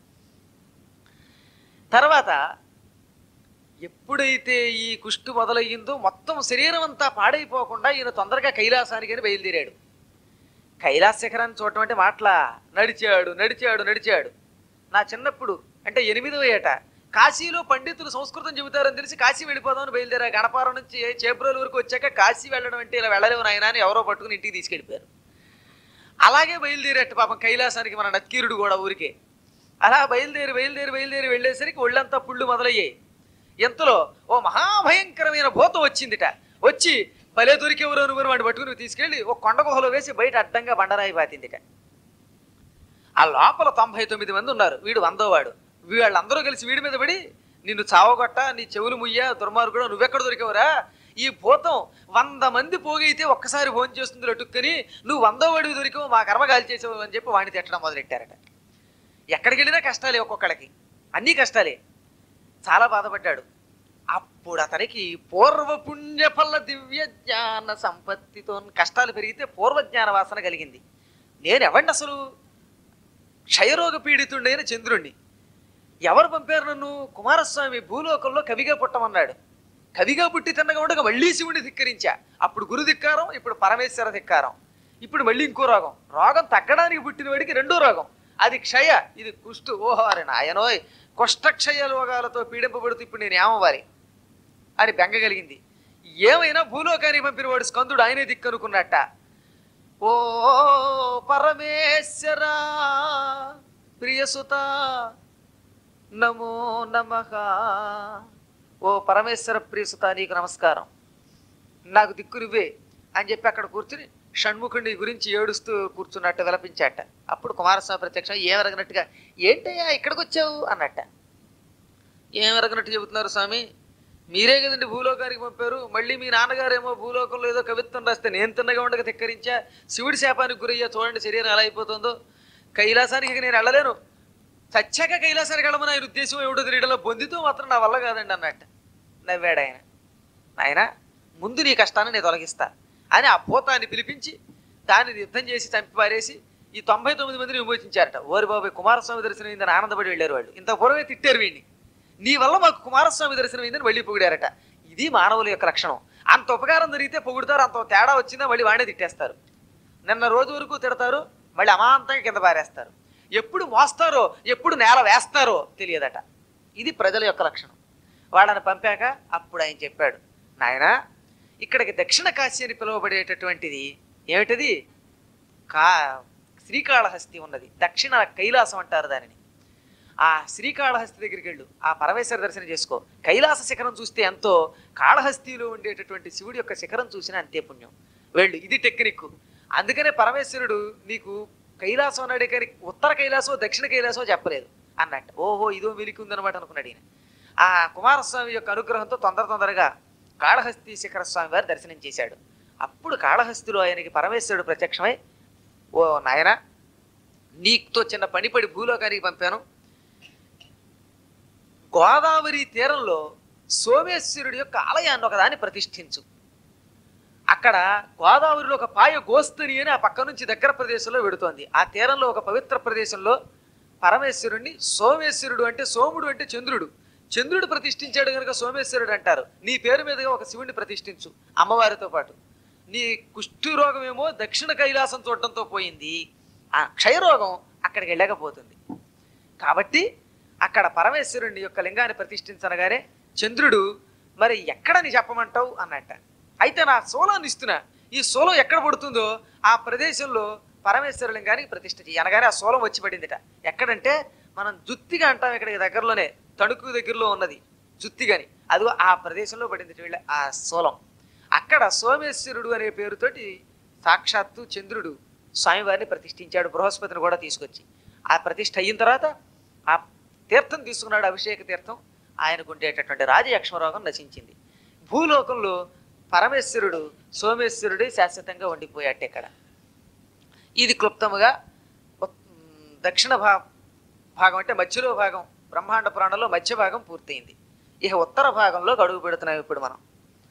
తర్వాత ఎప్పుడైతే ఈ కుష్టు మొదలయ్యిందో మొత్తం శరీరం అంతా పాడైపోకుండా ఈయన తొందరగా కైలాసానికి అని బయలుదేరాడు కైలాస శిఖరాన్ని చూడటం అంటే మాటలా నడిచాడు నడిచాడు నడిచాడు నా చిన్నప్పుడు అంటే ఎనిమిదవ ఏట కాశీలో పండితులు సంస్కృతం చెబుతారని తెలిసి కాశీ వెళ్ళిపోదామని బయలుదేరా గణపారం నుంచి చేబ్రోలు వరకు వచ్చాక కాశీ వెళ్ళడం అంటే ఇలా వెళ్ళలేవు నాయనా అని ఎవరో పట్టుకుని ఇంటికి తీసుకెళ్ళిపోయారు అలాగే బయలుదేరేట పాపం కైలాసానికి మన నత్కీరుడు కూడా ఊరికే అలా బయలుదేరి బయలుదేరి బయలుదేరి వెళ్ళేసరికి ఒళ్ళంతా పుళ్ళు మొదలయ్యాయి ఎంతలో ఓ మహాభయంకరమైన భూతం వచ్చిందిట వచ్చి భలే దొరికేవరు అనుకుని వాడిని పట్టుకుని తీసుకెళ్ళి ఒక కొండ గుహలో వేసి బయట అడ్డంగా బండరాయి పాతిందిట ఆ లోపల తొంభై తొమ్మిది మంది ఉన్నారు వీడు వందోవాడు వీళ్ళందరూ కలిసి వీడి మీద పడి నిన్ను చావగొట్ట నీ చెవులు ముయ్య దుర్మార్గుడు నువ్వెక్కడ దొరికావురా ఈ భూతం వంద మంది పోగైతే ఒక్కసారి ఫోన్ చేస్తుంది లటుక్కని నువ్వు వందోవాడివి దొరికావు మా కర్మ గాలి చేసావు అని చెప్పి వాడిని తిట్టడం మొదలెట్టారట ఎక్కడికి వెళ్ళినా కష్టాలే ఒక్కొక్కడికి అన్నీ కష్టాలే చాలా బాధపడ్డాడు అప్పుడు అతనికి పూర్వ పుణ్యఫల దివ్య జ్ఞాన సంపత్తితో కష్టాలు పెరిగితే పూర్వ జ్ఞాన వాసన కలిగింది నేను ఎవడిని అసలు క్షయరోగ పీడితుండైన చంద్రుణ్ణి ఎవరు పంపారు నన్ను కుమారస్వామి భూలోకంలో కవిగా పుట్టమన్నాడు కవిగా పుట్టి తిన్నగా ఉండగా మళ్ళీ శివుని ధిక్కరించా అప్పుడు గురు ధిక్కారం ఇప్పుడు పరమేశ్వర ధిక్కారం ఇప్పుడు మళ్ళీ ఇంకో రోగం రోగం తగ్గడానికి పుట్టిన వాడికి రెండో రోగం అది క్షయ ఇది కుష్టు ఓహో అరే నాయనోయ్ కుష్ఠక్షయ రోగాలతో పీడింపబడుతూ ఇప్పుడు నేను ఏమవ్వాలి అని బెంగ కలిగింది ఏమైనా భూలోకానికి పంపిన వాడు స్కందుడు ఆయనే దిక్కనుకున్నట్ట ఓ పరమేశ్వరా ప్రియసుత నమో నమః ఓ పరమేశ్వర ప్రియసుత నీకు నమస్కారం నాకు దిక్కునివ్వే అని చెప్పి అక్కడ కూర్చుని షణ్ముఖుడి గురించి ఏడుస్తూ కూర్చున్నట్టు విలపించాట అప్పుడు కుమారస్వామి ప్రత్యక్షం ఏమెరగనట్టుగా ఏంటయ్యా ఇక్కడికి వచ్చావు అన్నట్ట ఏమెరగనట్టు చెబుతున్నారు స్వామి మీరే కదండి భూలోకానికి పంపారు మళ్ళీ మీ నాన్నగారేమో భూలోకంలో ఏదో కవిత్వం రాస్తే నేను తిన్నగా ఉండగా తిక్కరించా శివుడి శాపానికి గురయ్యా చూడండి శరీరం ఎలా అయిపోతుందో కైలాసానికి ఇక నేను వెళ్ళలేను చచ్చాక కైలాసానికి వెళ్ళమని ఆయన ఉద్దేశం ఏమిటో తెలియడంలో బొందితో మాత్రం నా వల్ల కాదండి అన్నట్ట నవ్వాడు ఆయన ఆయన ముందు నీ కష్టాన్ని నేను తొలగిస్తా అని ఆ భూతాన్ని పిలిపించి దాన్ని యుద్ధం చేసి చంపి పారేసి ఈ తొంభై తొమ్మిది మందిని విమోచించారట ఓరి బాబాయ్ కుమారస్వామి దర్శనం అయిందని ఆనందపడి వెళ్ళారు వాళ్ళు ఇంత పూర్వమే తిట్టారు వీడిని నీ వల్ల మాకు కుమారస్వామి దర్శనం అయిందని మళ్ళీ పొగిడారట ఇది మానవుల యొక్క లక్షణం అంత ఉపకారం జరిగితే పొగుడుతారు అంత తేడా వచ్చిందా మళ్ళీ వాడే తిట్టేస్తారు నిన్న రోజు వరకు తిడతారు మళ్ళీ అమాంతంగా కింద పారేస్తారు ఎప్పుడు మోస్తారో ఎప్పుడు నేల వేస్తారో తెలియదట ఇది ప్రజల యొక్క లక్షణం వాళ్ళని పంపాక అప్పుడు ఆయన చెప్పాడు నాయనా ఇక్కడికి దక్షిణ కాశీ అని పిలువబడేటటువంటిది ఏమిటది కా శ్రీకాళహస్తి ఉన్నది దక్షిణ కైలాసం అంటారు దానిని ఆ శ్రీకాళహస్తి దగ్గరికి వెళ్ళు ఆ పరమేశ్వర దర్శనం చేసుకో కైలాస శిఖరం చూస్తే ఎంతో కాళహస్తిలో ఉండేటటువంటి శివుడి యొక్క శిఖరం చూసినా అంతే పుణ్యం వెళ్ళు ఇది టెక్నిక్ అందుకనే పరమేశ్వరుడు నీకు కైలాసం అన్నాడే కానీ ఉత్తర కైలాసో దక్షిణ కైలాసో చెప్పలేదు అన్నట్టు ఓహో ఇదో వెలికి ఉందన్నమాట అనుకున్నాడు ఈయన ఆ కుమారస్వామి యొక్క అనుగ్రహంతో తొందర తొందరగా కాళహస్తి శిఖర స్వామి వారి దర్శనం చేశాడు అప్పుడు కాళహస్తిలో ఆయనకి పరమేశ్వరుడు ప్రత్యక్షమై ఓ నాయన నీతో చిన్న పనిపడి భూలోకానికి పంపాను గోదావరి తీరంలో సోమేశ్వరుడి యొక్క ఆలయాన్ని ఒకదాన్ని ప్రతిష్ఠించు అక్కడ గోదావరిలో ఒక పాయ గోస్తని అని ఆ పక్క నుంచి దగ్గర ప్రదేశంలో వెడుతోంది ఆ తీరంలో ఒక పవిత్ర ప్రదేశంలో పరమేశ్వరుణ్ణి సోమేశ్వరుడు అంటే సోముడు అంటే చంద్రుడు చంద్రుడు ప్రతిష్ఠించాడు కనుక సోమేశ్వరుడు అంటారు నీ పేరు మీదుగా ఒక శివుడిని ప్రతిష్ఠించు అమ్మవారితో పాటు నీ కుష్ఠు రోగం ఏమో దక్షిణ కైలాసం చూడటంతో పోయింది ఆ క్షయరోగం అక్కడికి వెళ్ళకపోతుంది కాబట్టి అక్కడ పరమేశ్వరుని యొక్క లింగాన్ని ప్రతిష్ఠించనగానే చంద్రుడు మరి ఎక్కడని చెప్పమంటావు అన్నట్ట అయితే నా సోలాన్ని ఇస్తున్నా ఈ సోలం ఎక్కడ పడుతుందో ఆ ప్రదేశంలో పరమేశ్వర లింగానికి ప్రతిష్ఠ చేయి అనగానే ఆ సోలం వచ్చి పడిందిట ఎక్కడంటే మనం జుత్తిగా అంటాం ఇక్కడికి దగ్గరలోనే తణుకు దగ్గరలో ఉన్నది జుత్తిగని అదిగో ఆ ప్రదేశంలో పడింది వీళ్ళ ఆ సోలం అక్కడ సోమేశ్వరుడు అనే పేరుతోటి సాక్షాత్తు చంద్రుడు స్వామివారిని ప్రతిష్ఠించాడు బృహస్పతిని కూడా తీసుకొచ్చి ఆ ప్రతిష్ఠ అయిన తర్వాత ఆ తీర్థం తీసుకున్నాడు అభిషేక తీర్థం ఆయనకు ఉండేటటువంటి రాజయక్ష్మరోగం నశించింది భూలోకంలో పరమేశ్వరుడు సోమేశ్వరుడే శాశ్వతంగా ఉండిపోయాట ఇక్కడ ఇది క్లుప్తముగా ఉత్- దక్షిణ భా భాగం అంటే మధ్యలో భాగం బ్రహ్మాండ పురాణంలో మధ్య భాగం పూర్తయింది ఇక ఉత్తర భాగంలో గడువు పెడుతున్నాం ఇప్పుడు మనం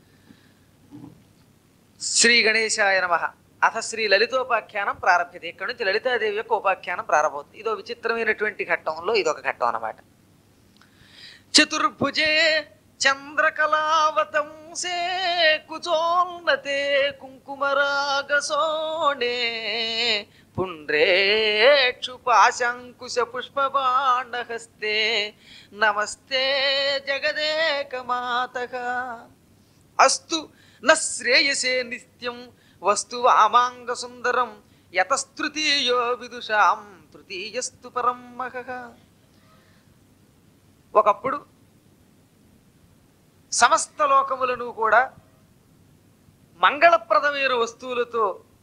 శ్రీ గణేశాయ నమ అథ శ్రీ లలితోపాఖ్యానం ప్రారంభిత ఇక్కడ నుంచి లలితాదేవి యొక్క ఉపాఖ్యానం ప్రారంభమవుతుంది ఇదో విచిత్రమైనటువంటి ఘట్టంలో ఇదొక ఘట్టం అన్నమాట చతుర్భుజే చంద్రకళావతంసే కుచోన్నతే కుంకుమరాగసోణే పుండ్రేక్షు పాశంకుశ పుష్పబాణహస్తే నమస్తే జగదేకమాతః అస్తు న శ్రేయసే నిత్యం వస్తు వామాంగ సుందరం యతస్తృతీయో విదుషాం తృతీయస్తు పరం మహః ఒకప్పుడు సమస్త లోకములను కూడా మంగళప్రదమైన వస్తువులతో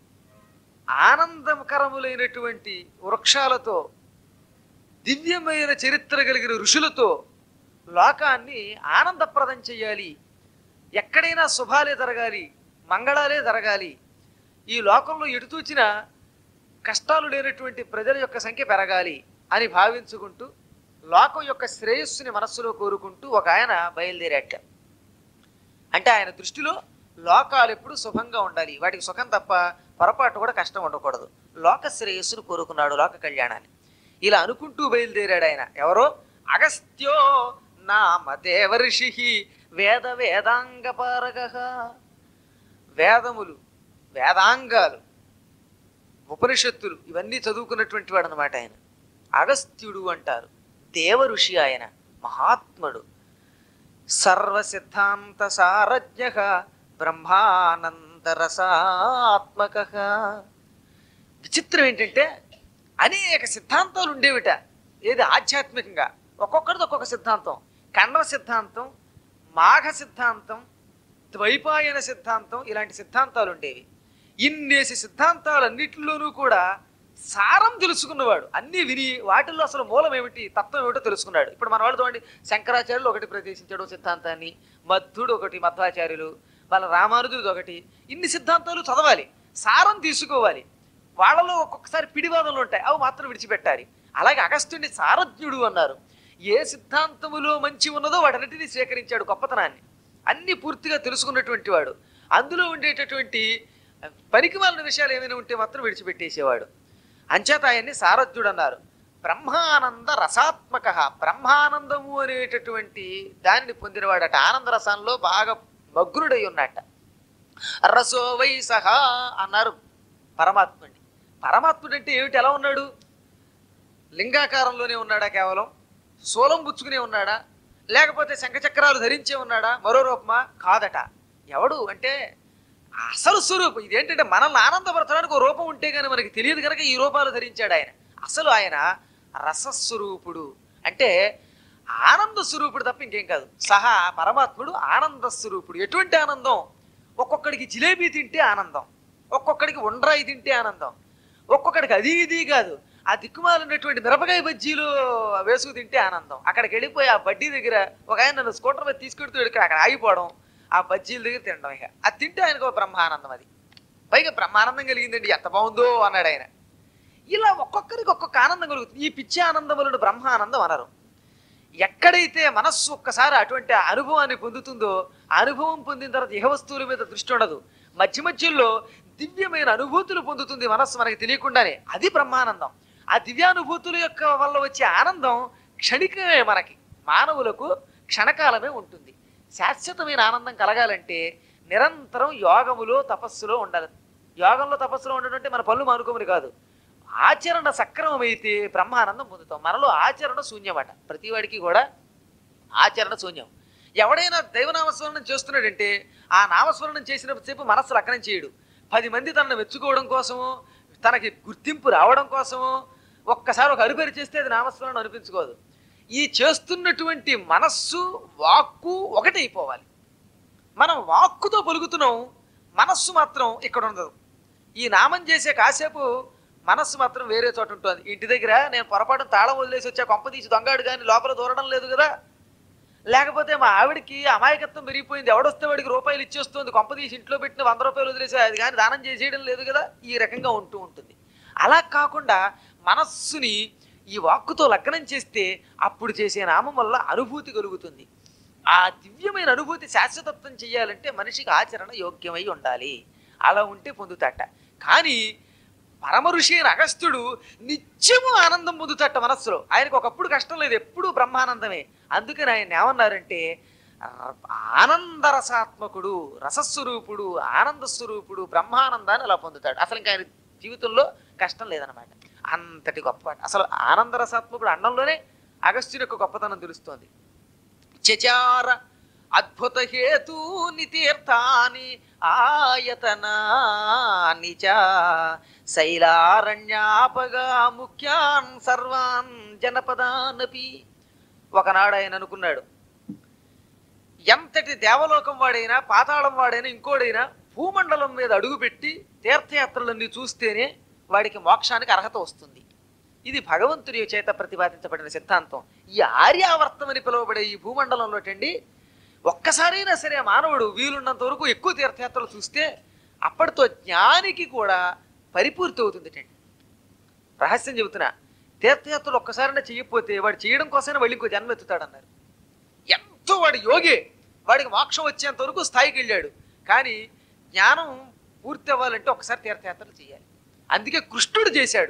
ఆనందకరములైనటువంటి వృక్షాలతో దివ్యమైన చరిత్ర కలిగిన ఋషులతో లోకాన్ని ఆనందప్రదం చేయాలి ఎక్కడైనా శుభాలే జరగాలి మంగళాలే జరగాలి ఈ లోకంలో ఎటు చూచిన కష్టాలు లేనటువంటి ప్రజల యొక్క సంఖ్య పెరగాలి అని భావించుకుంటూ లోకం యొక్క శ్రేయస్సుని మనస్సులో కోరుకుంటూ ఒక ఆయన బయలుదేరాట అంటే ఆయన దృష్టిలో లోకాలు ఎప్పుడు శుభంగా ఉండాలి వాటికి సుఖం తప్ప పొరపాటు కూడా కష్టం ఉండకూడదు లోక శ్రేయస్సును కోరుకున్నాడు లోక కళ్యాణాన్ని ఇలా అనుకుంటూ బయలుదేరాడు ఆయన ఎవరో అగస్త్యో నామ దేవర్షి వేద వేదాంగపారగ వేదములు వేదాంగాలు ఉపనిషత్తులు ఇవన్నీ చదువుకున్నటువంటి వాడు అనమాట ఆయన అగస్త్యుడు అంటారు దేవ ఋషి ఆయన మహాత్ముడు సర్వసిద్ధాంత సారజ్ఞ బ్రహ్మానందరసాత్మక విచిత్రం ఏంటంటే అనేక సిద్ధాంతాలు ఉండేవిట ఏది ఆధ్యాత్మికంగా ఒక్కొక్కరిది ఒక్కొక్క సిద్ధాంతం కణ్వ సిద్ధాంతం మాఘ సిద్ధాంతం ద్వైపాయన సిద్ధాంతం ఇలాంటి సిద్ధాంతాలు ఉండేవి ఇన్నేసి సిద్ధాంతాలన్నిటిలోనూ కూడా సారం తెలుసుకున్నవాడు అన్నీ విని వాటిల్లో అసలు మూలం ఏమిటి తత్వం ఏమిటో తెలుసుకున్నాడు ఇప్పుడు మన వాళ్ళు చూడండి శంకరాచార్యులు ఒకటి ప్రవేశించాడు సిద్ధాంతాన్ని మధ్వుడు ఒకటి మధ్వాచార్యులు వాళ్ళ రామానుజుడు ఒకటి ఇన్ని సిద్ధాంతాలు చదవాలి సారం తీసుకోవాలి వాళ్ళలో ఒక్కొక్కసారి పిడివాదనలు ఉంటాయి అవి మాత్రం విడిచిపెట్టాలి అలాగే అగస్త్యుడిని సారథ్యుడు అన్నారు ఏ సిద్ధాంతములో మంచి ఉన్నదో వాటన్నిటిని స్వీకరించాడు గొప్పతనాన్ని అన్ని పూర్తిగా తెలుసుకున్నటువంటి వాడు అందులో ఉండేటటువంటి పనికి వాళ్ళ విషయాలు ఏమైనా ఉంటే మాత్రం విడిచిపెట్టేసేవాడు అంచేత ఆయన్ని సారథ్యుడు అన్నారు బ్రహ్మానంద రసాత్మక బ్రహ్మానందము అనేటటువంటి దానిని పొందినవాడట ఆనంద రసాల్లో బాగా మగ్నుడై ఉన్నట్ట రసో వై సహా అన్నారు పరమాత్ముడిని పరమాత్ముడు అంటే ఏమిటి ఎలా ఉన్నాడు లింగాకారంలోనే ఉన్నాడా కేవలం శూలం పుచ్చుకునే ఉన్నాడా లేకపోతే శంఖచక్రాలు ధరించే ఉన్నాడా మరో రూపమా కాదట ఎవడు అంటే అసలు స్వరూపం ఇదేంటంటే మనల్ని ఆనందపరచడానికి ఒక రూపం ఉంటే కానీ మనకి తెలియదు కనుక ఈ రూపాలు ధరించాడు ఆయన అసలు ఆయన రసస్వరూపుడు అంటే ఆనంద స్వరూపుడు తప్ప ఇంకేం కాదు సహా పరమాత్ముడు ఆనంద స్వరూపుడు ఎటువంటి ఆనందం ఒక్కొక్కడికి జిలేబీ తింటే ఆనందం ఒక్కొక్కడికి ఉండ్రాయి తింటే ఆనందం ఒక్కొక్కడికి అది ఇది కాదు ఆ దిక్కుమాలినటువంటి మిరపకాయ బజ్జీలు వేసుకు తింటే ఆనందం అక్కడికి వెళ్ళిపోయి ఆ బడ్డీ దగ్గర ఒక ఆయన నన్ను స్కూటర్ మీద తీసుకెడుతూ ఇక్కడ అక్కడ ఆగిపోవడం ఆ బజ్జీల దగ్గర తినడం ఇక అది తింటే ఆయనకు ఒక బ్రహ్మానందం అది పైగా బ్రహ్మానందం కలిగిందండి ఎంత బాగుందో అన్నాడు ఆయన ఇలా ఒక్కొక్కరికి ఒక్కొక్క ఆనందం కలుగుతుంది ఈ పిచ్చి ఆనందములను బ్రహ్మానందం అనరు ఎక్కడైతే మనస్సు ఒక్కసారి అటువంటి అనుభవాన్ని పొందుతుందో ఆ అనుభవం పొందిన తర్వాత ఇహ వస్తువుల మీద దృష్టి ఉండదు మధ్య మధ్యలో దివ్యమైన అనుభూతులు పొందుతుంది మనస్సు మనకి తెలియకుండానే అది బ్రహ్మానందం ఆ దివ్యానుభూతుల యొక్క వల్ల వచ్చే ఆనందం క్షణికమే మనకి మానవులకు క్షణకాలమే ఉంటుంది శాశ్వతమైన ఆనందం కలగాలంటే నిరంతరం యోగములో తపస్సులో ఉండాలి యోగంలో తపస్సులో ఉండడం అంటే మన పనులు మానుకోమని కాదు ఆచరణ సక్రమమైతే బ్రహ్మానందం పొందుతాం మనలో ఆచరణ శూన్యమట ప్రతివాడికి కూడా ఆచరణ శూన్యం ఎవడైనా దైవనామస్మరణం చేస్తున్నాడంటే ఆ నామస్మరణం చేసినసేపు మనస్సు లగ్నం చేయడు పది మంది తనను మెచ్చుకోవడం కోసమో తనకి గుర్తింపు రావడం కోసమో ఒక్కసారి ఒక అరుపరి చేస్తే అది నామస్మరణం అనిపించుకోదు ఈ చేస్తున్నటువంటి మనస్సు వాక్కు ఒకటైపోవాలి మనం వాక్కుతో పలుకుతున్నాం మనస్సు మాత్రం ఇక్కడ ఉండదు ఈ నామం చేసే కాసేపు మనస్సు మాత్రం వేరే చోట ఉంటుంది ఇంటి దగ్గర నేను పొరపాటు తాళం వదిలేసి వచ్చా కొంప తీసి దొంగాడు కానీ లోపల దూరడం లేదు కదా లేకపోతే మా ఆవిడకి అమాయకత్వం పెరిగిపోయింది ఎవడొస్తే వాడికి రూపాయలు ఇచ్చేస్తుంది కొంప తీసి ఇంట్లో పెట్టిన వంద రూపాయలు వదిలేసి అది కానీ దానం చేసేయడం లేదు కదా ఈ రకంగా ఉంటూ ఉంటుంది అలా కాకుండా మనస్సుని ఈ వాక్కుతో లగ్నం చేస్తే అప్పుడు చేసే నామం వల్ల అనుభూతి కలుగుతుంది ఆ దివ్యమైన అనుభూతి శాశ్వతత్వం చేయాలంటే మనిషికి ఆచరణ యోగ్యమై ఉండాలి అలా ఉంటే పొందుతాట కానీ పరమ ఋషి అయిన అగస్త్యుడు నిత్యము ఆనందం పొందుతట మనస్సులో ఆయనకు ఒకప్పుడు కష్టం లేదు ఎప్పుడూ బ్రహ్మానందమే అందుకని ఆయన ఏమన్నారంటే ఆనందరసాత్మకుడు రసస్వరూపుడు ఆనంద స్వరూపుడు బ్రహ్మానందాన్ని అలా పొందుతాడు అసలు ఇంకా ఆయన జీవితంలో కష్టం లేదనమాట అంతటి గొప్ప అసలు ఆనందరసాత్మకుడు అన్నంలోనే అగస్త్యుని యొక్క గొప్పతనం తెలుస్తోంది చచార అద్భుత హేతూని తీర్థాని ఆయతనాని చ శైలారణ్యాపగా ముఖ్యాన్ సర్వాన్ జనపదానపి ఒకనాడు ఆయన అనుకున్నాడు ఎంతటి దేవలోకం వాడైనా పాతాళం వాడైనా ఇంకోడైనా భూమండలం మీద అడుగుపెట్టి తీర్థయాత్రలన్నీ చూస్తేనే వాడికి మోక్షానికి అర్హత వస్తుంది ఇది భగవంతుడి చేత ప్రతిపాదించబడిన సిద్ధాంతం ఈ ఆర్యావర్తం అని పిలువబడే ఈ భూమండలంలోటండి ఒక్కసారైనా సరే మానవుడు వీలున్నంత వరకు ఎక్కువ తీర్థయాత్రలు చూస్తే అప్పటితో జ్ఞానికి కూడా పరిపూర్తి అవుతుందిటండి రహస్యం చెబుతున్నా తీర్థయాత్రలు ఒక్కసారైనా చెయ్యకపోతే వాడు చేయడం కోసమైనా మళ్ళీ ఇంకో జన్మ ఎత్తుతాడన్నారు ఎంతో వాడు యోగే వాడికి మోక్షం వచ్చేంత వరకు స్థాయికి వెళ్ళాడు కానీ జ్ఞానం పూర్తి అవ్వాలంటే ఒకసారి తీర్థయాత్రలు చేయాలి అందుకే కృష్ణుడు చేశాడు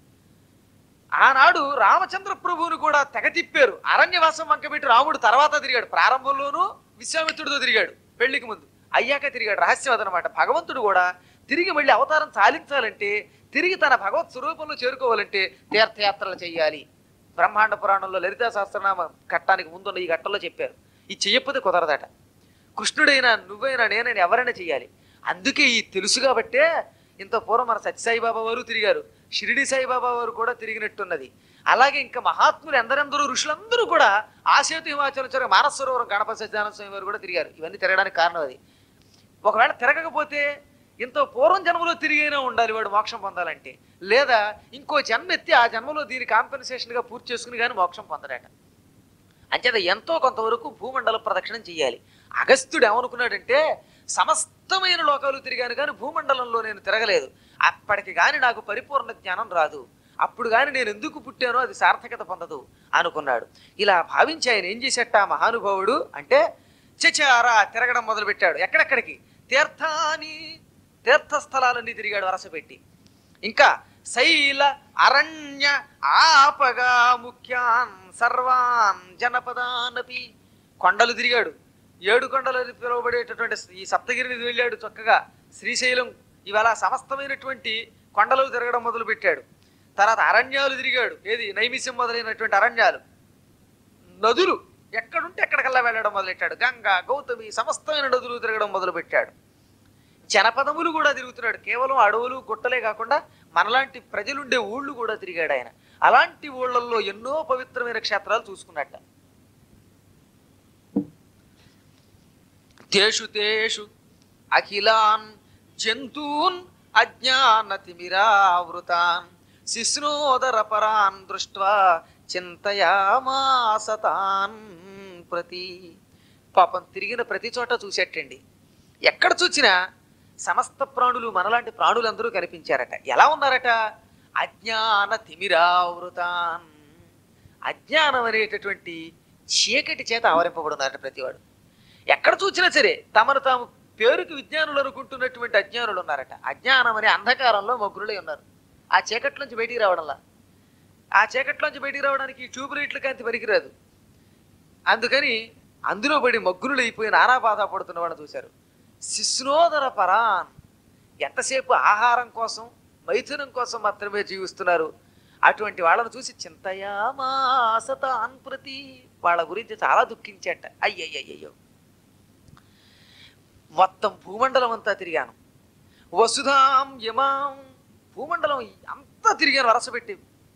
ఆనాడు రామచంద్ర ప్రభువుని కూడా తెగ తిప్పారు అరణ్యవాసం వంకబెట్టి రాముడు తర్వాత తిరిగాడు ప్రారంభంలోనూ విశ్వామిత్రుడితో తిరిగాడు పెళ్లికి ముందు అయ్యాక తిరిగాడు రహస్యం అదనమాట భగవంతుడు కూడా తిరిగి మళ్ళీ అవతారం చాలించాలంటే తిరిగి తన భగవత్ స్వరూపంలో చేరుకోవాలంటే తీర్థయాత్రలు చేయాలి బ్రహ్మాండ పురాణంలో లలితా సహస్రనామ ఘట్టానికి ముందున్న ఈ ఘట్టంలో చెప్పారు ఇది చెయ్యకపోతే కుదరదట కృష్ణుడైనా నువ్వైనా నేనైనా ఎవరైనా చెయ్యాలి అందుకే ఈ తెలుసు కాబట్టే ఇంత పూర్వం మన సత్యసాయిబాబా వారు తిరిగారు షిరిడి సాయిబాబా వారు కూడా తిరిగినట్టున్నది అలాగే ఇంకా మహాత్ములు ఎందరెందరూ ఋషులందరూ కూడా ఆసేతు హిమాచలం చోర మానస సరోవరం గణపతి సత్యనారాయణ స్వామి వారు కూడా తిరిగారు ఇవన్నీ తిరగడానికి కారణం అది ఒకవేళ తిరగకపోతే ఇంత పూర్వం జన్మలో తిరిగైనా ఉండాలి వాడు మోక్షం పొందాలంటే లేదా ఇంకో జన్మ ఎత్తి ఆ జన్మలో దీని కాంపెన్సేషన్గా పూర్తి చేసుకుని కానీ మోక్షం పొందడట అంచేత ఎంతో కొంతవరకు భూమండల ప్రదక్షిణం చేయాలి అగస్త్యుడు ఏమనుకున్నాడంటే సమస్తమైన లోకాలు తిరిగాను కానీ భూమండలంలో నేను తిరగలేదు అప్పటికి కానీ నాకు పరిపూర్ణ జ్ఞానం రాదు అప్పుడు కానీ నేను ఎందుకు పుట్టానో అది సార్థకత పొందదు అనుకున్నాడు ఇలా భావించి ఆయన ఏం చేసేట ఆ మహానుభావుడు అంటే చచారా తిరగడం మొదలుపెట్టాడు ఎక్కడెక్కడికి తీర్థాని తీర్థస్థలాలన్నీ తిరిగాడు వరసపెట్టి ఇంకా శైల అరణ్య ఆపగా ముఖ్యాన్ సర్వాన్ జనపదానపి కొండలు తిరిగాడు ఏడు కొండలు అని పిలువబడేటటువంటి ఈ సప్తగిరిని వెళ్ళాడు చక్కగా శ్రీశైలం ఇవాళ సమస్తమైనటువంటి కొండలు తిరగడం మొదలు పెట్టాడు తర్వాత అరణ్యాలు తిరిగాడు ఏది నైమిష్యం మొదలైనటువంటి అరణ్యాలు నదులు ఎక్కడుంటే ఎక్కడికల్లా వెళ్ళడం మొదలెట్టాడు గంగా గౌతమి సమస్తమైన నదులు తిరగడం మొదలుపెట్టాడు జనపదములు కూడా తిరుగుతున్నాడు కేవలం అడవులు గుట్టలే కాకుండా మనలాంటి ప్రజలుండే ఊళ్ళు కూడా తిరిగాడు ఆయన అలాంటి ఊళ్ళల్లో ఎన్నో పవిత్రమైన క్షేత్రాలు చూసుకున్నట్ట తేషు తేషు అఖిలాన్ జంతూన్ అజ్ఞానతిమిరావృతాన్ శిశ్నోదర పరాన్ దృష్ట్వా చింతయామాసతాన్ ప్రతి పాపం తిరిగిన ప్రతి చోట చూసేటండి ఎక్కడ చూసినా సమస్త ప్రాణులు మనలాంటి ప్రాణులందరూ కనిపించారట ఎలా ఉన్నారట అజ్ఞాన తిమిరావృతాన్ అజ్ఞానం అనేటటువంటి చీకటి చేత ఆవరింపబడున్నారట ప్రతివాడు ఎక్కడ చూసినా సరే తమను తాము పేరుకి విజ్ఞానులు అనుకుంటున్నటువంటి అజ్ఞానులు ఉన్నారట అజ్ఞానం అనే అంధకారంలో మగ్గురులై ఉన్నారు ఆ చీకట్లోంచి బయటికి రావడంలా ఆ చీకట్లోంచి బయటికి రావడానికి ఈ ట్యూబ్ లైట్ల కాంతి పనికిరాదు అందుకని అందులో పడి మగ్గురులు అయిపోయి నానా బాధ పడుతున్న వాళ్ళని చూశారు శిశ్నోదర పరాన్ ఎంతసేపు ఆహారం కోసం మైథునం కోసం మాత్రమే జీవిస్తున్నారు అటువంటి వాళ్ళను చూసి చింతయామాసతాన్ ప్రతి వాళ్ళ గురించి చాలా దుఃఖించట అయ్యయ్యయ్యో మొత్తం భూమండలం అంతా తిరిగాను వసుధాం యమాం భూమండలం అంతా తిరిగాను వరసపెట్టి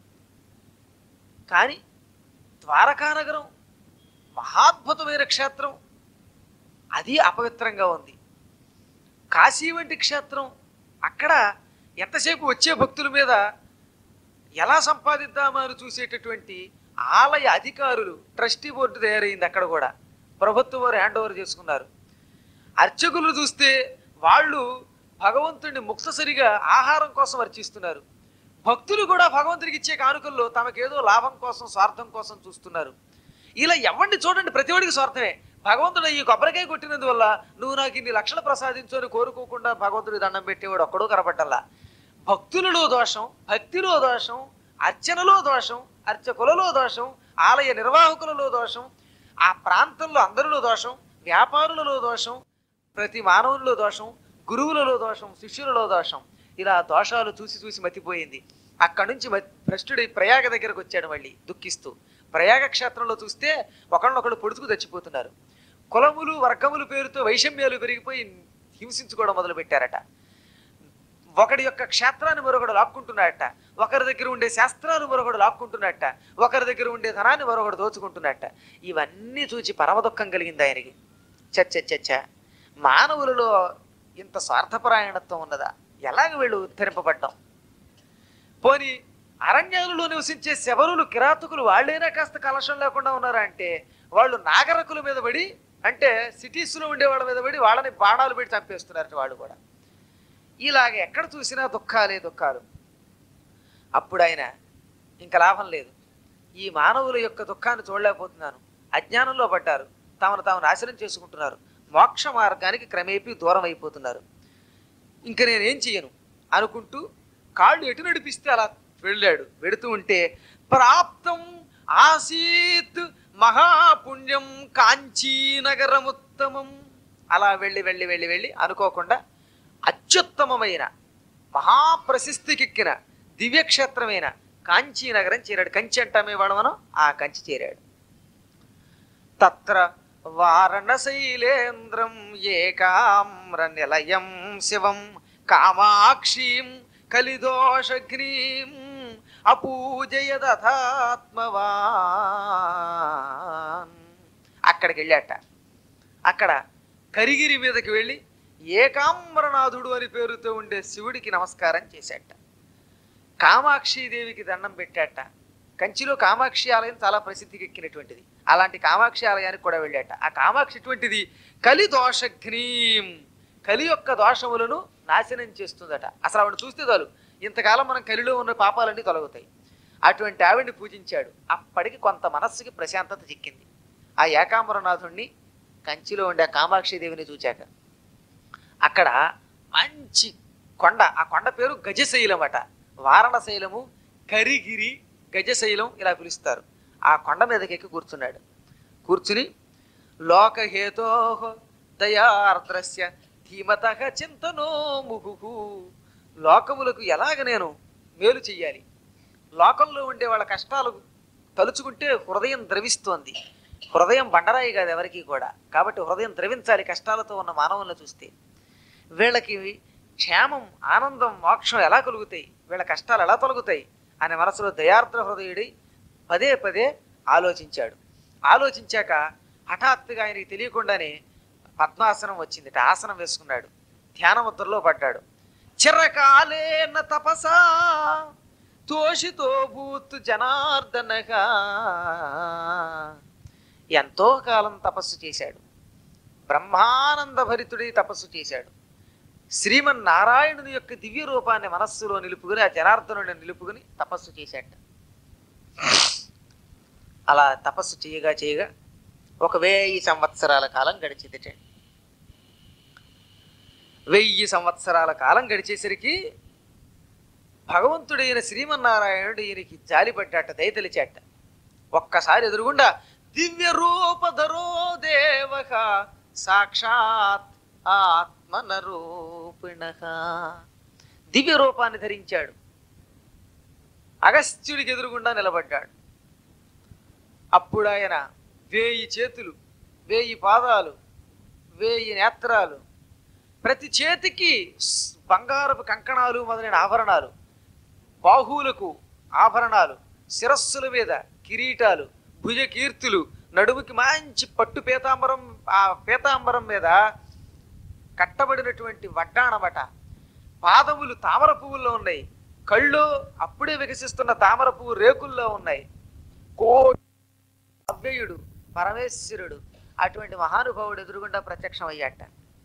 కానీ ద్వారకానగరం మహాద్భుతమైన క్షేత్రం అది అపవిత్రంగా ఉంది కాశీ వంటి క్షేత్రం అక్కడ ఎంతసేపు వచ్చే భక్తుల మీద ఎలా సంపాదిద్దామా అని చూసేటటువంటి ఆలయ అధికారులు ట్రస్టీ బోర్డు తయారైంది అక్కడ కూడా ప్రభుత్వం వారు హ్యాండ్ ఓవర్ చేసుకున్నారు అర్చకులు చూస్తే వాళ్ళు భగవంతుడిని ముక్తసరిగా ఆహారం కోసం అర్చిస్తున్నారు భక్తులు కూడా భగవంతుడికి ఇచ్చే కానుకల్లో తమకేదో లాభం కోసం స్వార్థం కోసం చూస్తున్నారు ఇలా ఎవరిని చూడండి ప్రతివాడికి స్వార్థమే భగవంతుడు ఈ కొబ్బరికాయ కొట్టినందువల్ల నువ్వు నాకు ఇన్ని లక్షలు ప్రసాదించు అని కోరుకోకుండా భగవంతుడి దండం పెట్టేవాడు ఒక్కడూ కనపడ్డల్లా భక్తులలో దోషం భక్తిలో దోషం అర్చనలో దోషం అర్చకులలో దోషం ఆలయ నిర్వాహకులలో దోషం ఆ ప్రాంతంలో అందరిలో దోషం వ్యాపారులలో దోషం ప్రతి మానవులలో దోషం గురువులలో దోషం శిష్యులలో దోషం ఇలా దోషాలు చూసి చూసి మతిపోయింది అక్కడి నుంచి మతి- భ్రష్టుడి ప్రయాగ దగ్గరకు వచ్చాడు మళ్ళీ దుఃఖిస్తూ ప్రయాగ క్షేత్రంలో చూస్తే ఒకళ్ళొకళ్ళు పొడుచుకు చచ్చిపోతున్నారు కులములు వర్గములు పేరుతో వైషమ్యాలు పెరిగిపోయి హింసించుకోవడం మొదలు పెట్టారట ఒకడి యొక్క క్షేత్రాన్ని మరొకడు లాక్కుంటున్నట్ట ఒకరి దగ్గర ఉండే శాస్త్రాలు మరొకడు లాక్కుంటున్నట్ట ఒకరి దగ్గర ఉండే ధనాన్ని మరొకడు దోచుకుంటున్నట్ట ఇవన్నీ చూచి పరమ దుఃఖం కలిగింది ఆయనకి చచ్చ చచ్చ మానవులలో ఇంత స్వార్థపరాయణత్వం ఉన్నదా ఎలాగ వీళ్ళు ఉద్ధరింపబడ్డాం పోని అరణ్యాలలో నివసించే శబరులు కిరాతకులు వాళ్ళైనా కాస్త కలశం లేకుండా ఉన్నారా అంటే వాళ్ళు నాగరకుల మీద పడి అంటే సిటీస్లో ఉండే వాళ్ళ మీద పడి వాళ్ళని బాణాలు పెట్టి చంపేస్తున్నారు వాళ్ళు కూడా ఇలాగ ఎక్కడ చూసినా దుఃఖాలే దుఃఖాలు అప్పుడు ఆయన ఇంకా లాభం లేదు ఈ మానవుల యొక్క దుఃఖాన్ని చూడలేకపోతున్నాను అజ్ఞానంలో పడ్డారు తమను తాము నాశనం చేసుకుంటున్నారు మోక్ష మార్గానికి క్రమేపీ దూరం అయిపోతున్నారు ఇంక నేనేం చెయ్యను అనుకుంటూ కాళ్ళు ఎటు నడిపిస్తే అలా వెళ్ళాడు వెడుతూ ఉంటే ప్రాప్తం ఆసీత్ మహాపుణ్యం కాంచీనగరముత్తమం అలా వెళ్ళి వెళ్ళి వెళ్ళి వెళ్ళి అనుకోకుండా అత్యుత్తమమైన మహాప్రశస్తికెక్కిన దివ్యక్షేత్రమైన కాంచీనగరం చేరాడు కంచి అంటామే వాడు మనం ఆ కంచి చేరాడు తత్ర వారణశైలేంద్రం ఏకామ్ర నిలయం శివం కామాక్షీం కలిదోషగ్నీం అపూజయదథాత్మవాన్ అక్కడికి వెళ్ళాట అక్కడ కరిగిరి మీదకి వెళ్ళి ఏకాంబరనాథుడు అని పేరుతో ఉండే శివుడికి నమస్కారం చేశాట కామాక్షి దండం పెట్టాట కంచిలో కామాక్షి ఆలయం చాలా ప్రసిద్ధికి ఎక్కినటువంటిది అలాంటి కామాక్షి ఆలయానికి కూడా వెళ్ళాట ఆ కామాక్షి ఎటువంటిది కలి దోషఘ్నీం కలి యొక్క దోషములను నాశనం చేస్తుందట అసలు ఆవిడ చూస్తే చాలు ఇంతకాలం మనం కలిలో ఉన్న పాపాలన్నీ తొలగుతాయి అటువంటి ఆవిడ్ని పూజించాడు అప్పటికి కొంత మనస్సుకి ప్రశాంతత చిక్కింది ఆ ఏకాంబరనాథుణ్ణి కంచిలో ఉండే ఆ కామాక్షి దేవిని చూచాక అక్కడ మంచి కొండ ఆ కొండ పేరు గజశైలం అట వారణశైలము కరిగిరి గజశైలం ఇలా పిలుస్తారు ఆ కొండ మీదకి ఎక్కి కూర్చున్నాడు కూర్చుని లోకహేతో దయార్ద్రస్య ధీమత చింతనో ముహు లోకములకు ఎలాగ నేను మేలు చెయ్యాలి లోకంలో ఉండే వాళ్ళ కష్టాలు తలుచుకుంటే హృదయం ద్రవిస్తోంది హృదయం బండరాయి కాదు ఎవరికి కూడా కాబట్టి హృదయం ద్రవించాలి కష్టాలతో ఉన్న మానవులను చూస్తే వీళ్ళకి క్షేమం ఆనందం మోక్షం ఎలా కలుగుతాయి వీళ్ళ కష్టాలు ఎలా తొలగుతాయి అనే మనసులో దయార్ద్ర హృదయుడి పదే పదే ఆలోచించాడు ఆలోచించాక హఠాత్తుగా ఆయనకి తెలియకుండానే పద్మాసనం వచ్చింది ఆసనం వేసుకున్నాడు ధ్యాన ముద్రలో పడ్డాడు చిరకాలేన తపసా తోషితో భూత్ జనార్దనగా ఎంతో కాలం తపస్సు చేశాడు బ్రహ్మానంద భరితుడి తపస్సు చేశాడు శ్రీమన్నారాయణుని యొక్క దివ్య రూపాన్ని మనస్సులో నిలుపుకుని ఆ జనార్దనుడిని నిలుపుకుని తపస్సు చేశాట అలా తపస్సు చేయగా చేయగా ఒక వెయ్యి సంవత్సరాల కాలం గడిచిందిట వెయ్యి సంవత్సరాల కాలం గడిచేసరికి భగవంతుడైన శ్రీమన్నారాయణుడు ఈయనకి జాలిపడ్డాట దయతలిచాట ఒక్కసారి ఎదురుగుండా దివ్య రూపధరో దేవక సాక్షాత్ ఆత్మనరూపిణ దివ్య రూపాన్ని ధరించాడు అగస్త్యుడికి ఎదురుగుండా నిలబడ్డాడు అప్పుడు ఆయన వేయి చేతులు వేయి పాదాలు వేయి నేత్రాలు ప్రతి చేతికి స్- బంగారపు కంకణాలు మొదలైన ఆభరణాలు బాహువులకు ఆభరణాలు శిరస్సుల మీద కిరీటాలు భుజ కీర్తులు నడుముకి మంచి పట్టు పీతాంబరం ఆ పీతాంబరం మీద కట్టబడినటువంటి వడ్డాణమట పాదములు తామర పువ్వుల్లో ఉన్నాయి కళ్ళు అప్పుడే వికసిస్తున్న తామర పువ్వు రేకుల్లో ఉన్నాయి కో అవ్యయుడు పరమేశ్వరుడు అటువంటి మహానుభావుడు ఎదురుగుండా ప్రత్యక్షం అయ్యాట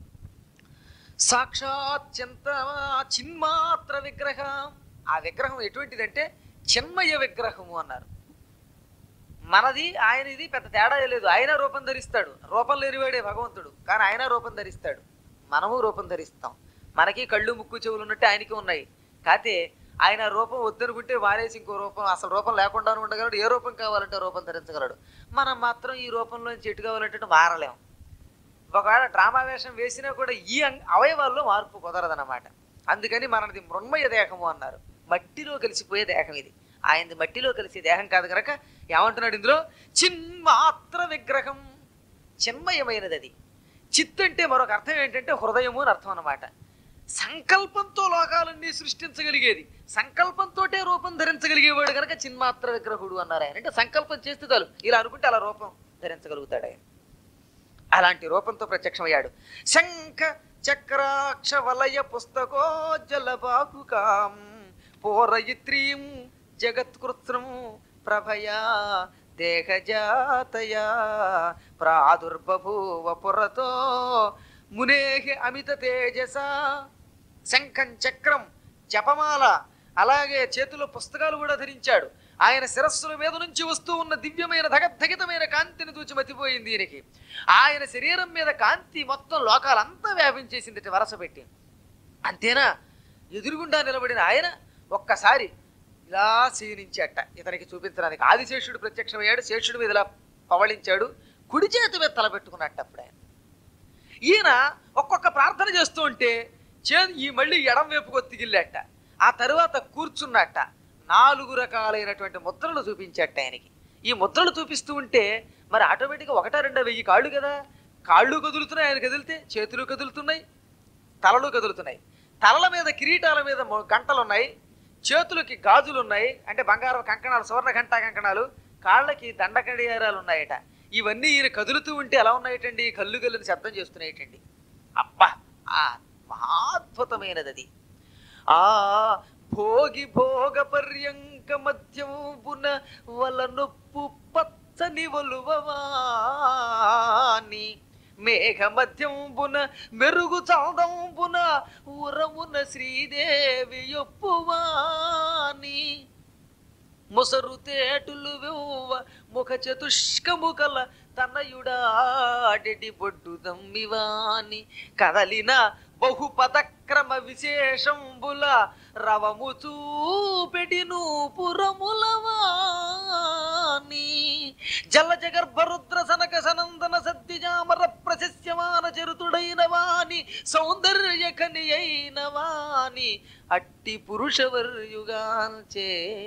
సాక్షాత్ చింత చిన్మాత్ర విగ్రహం ఆ విగ్రహం ఎటువంటిదంటే చిన్మయ విగ్రహము అన్నారు మనది ఆయనది పెద్ద తేడా లేదు ఆయన రూపం ధరిస్తాడు రూపం లేనివాడే భగవంతుడు కానీ ఆయన రూపం ధరిస్తాడు మనము రూపం ధరిస్తాం మనకి కళ్ళు ముక్కు చెవులు ఉన్నట్టు ఆయనకి ఉన్నాయి కాతే ఆయన రూపం వద్దనుకుంటే మానేసి ఇంకో రూపం అసలు రూపం లేకుండా ఉండగలడు ఏ రూపం కావాలంటే ఆ రూపం ధరించగలడు మనం మాత్రం ఈ రూపంలో చెట్టు కావాలంటే మారలేం ఒకవేళ డ్రామా వేషం వేసినా కూడా ఈ అంగ- అవయవాల్లో మార్పు కుదరదన్నమాట అందుకని మనది మృణ్మయ దేహము అన్నారు మట్టిలో కలిసిపోయే దేహం ఇది ఆయనది మట్టిలో కలిసే దేహం కాదు కనుక ఏమంటున్నాడు ఇందులో చిన్మాత్ర విగ్రహం చిన్మయమైనది అది చిత్ అంటే మరొక అర్థం ఏంటంటే హృదయము అని అర్థం అన్నమాట సంకల్పంతో లోకాలన్నీ సృష్టించగలిగేది సంకల్పంతోటే రూపం ధరించగలిగేవాడు కనుక చిన్మాత్ర విగ్రహుడు అన్నారు ఆయన అంటే సంకల్పం చేస్తే చాలు ఇలా అనుకుంటే అలా రూపం ధరించగలుగుతాడు ఆయన అలాంటి రూపంతో ప్రత్యక్షమయ్యాడు శంఖ చక్రాక్ష వలయ పుస్తకోజ్జలబాకుకాం పూరయిత్రీం జగత్కృత్రం ప్రభయా దేహజాతయా ప్రాదుర్బభూవ పురతో మునేహి అమిత తేజస శంఖం చక్రం జపమాల అలాగే చేతిలో పుస్తకాలు కూడా ధరించాడు ఆయన శిరస్సుల మీద నుంచి వస్తూ ఉన్న దివ్యమైన ధగద్ధగితమైన కాంతిని చూచి మతిపోయింది దీనికి ఆయన శరీరం మీద కాంతి మొత్తం లోకాలంతా వ్యాపించేసింది వరస పెట్టి అంతేనా ఎదురుగుండా నిలబడిన ఆయన ఒక్కసారి ఇలా క్షీణించట ఇతనికి చూపించడానికి ఆదిశేషుడు ప్రత్యక్షమయ్యాడు శేషుడి మీద ఇలా పవళించాడు కుడి చేతి మీద తలపెట్టుకున్నట్టు అప్పుడు ఆయన ఈయన ఒక్కొక్క ప్రార్థన చేస్తూ ఉంటే చే ఈ మళ్ళీ ఎడం వైపుకు ఒత్తిగిల్లట ఆ తరువాత కూర్చున్నట్ట నాలుగు రకాలైనటువంటి ముద్రలు చూపించట ఆయనకి ఈ ముద్రలు చూపిస్తూ ఉంటే మరి ఆటోమేటిక్గా ఒకటా రెండో వెయ్యి కాళ్ళు కదా కాళ్ళు కదులుతున్నాయి ఆయన కదిలితే చేతులు కదులుతున్నాయి తలలు కదులుతున్నాయి తలల మీద కిరీటాల మీద మొ- గంటలు ఉన్నాయి చేతులకి గాజులు ఉన్నాయి అంటే బంగారం కంకణాలు సువర్ణ ఘంటా కంకణాలు కాళ్ళకి దండ కడియారాలు ఉన్నాయట ఇవన్నీ ఈయన కదులుతూ ఉంటే ఎలా ఉన్నాయటండి కళ్ళు గల్లుని శబ్దం చేస్తున్నాయటండి అబ్బా ఆ మహాద్భుతమైనది అది ఆ భోగి భోగ పర్యంక మధ్యంబున వల నొప్పు పచ్చని వలువవాని మేఘ మధ్యంబున మెరుగు చందంబున ఉరమున శ్రీదేవి యొప్పువాని ముసరు తేటులు వెవ్వ ముఖ చతుష్కము కల తనయుడాడెడి బొడ్డు దమ్మివాని కదలిన బహుపదక్రమ విశేషంబుల రవము చూపెడి నూపురములవాని జల జగర్భరుద్ర సనక సనందన సద్దిజామర ప్రశస్యమాన చరుతుడైన వాని సౌందర్య కని అయిన వాని అట్టి పురుషవర్యుగాల్చే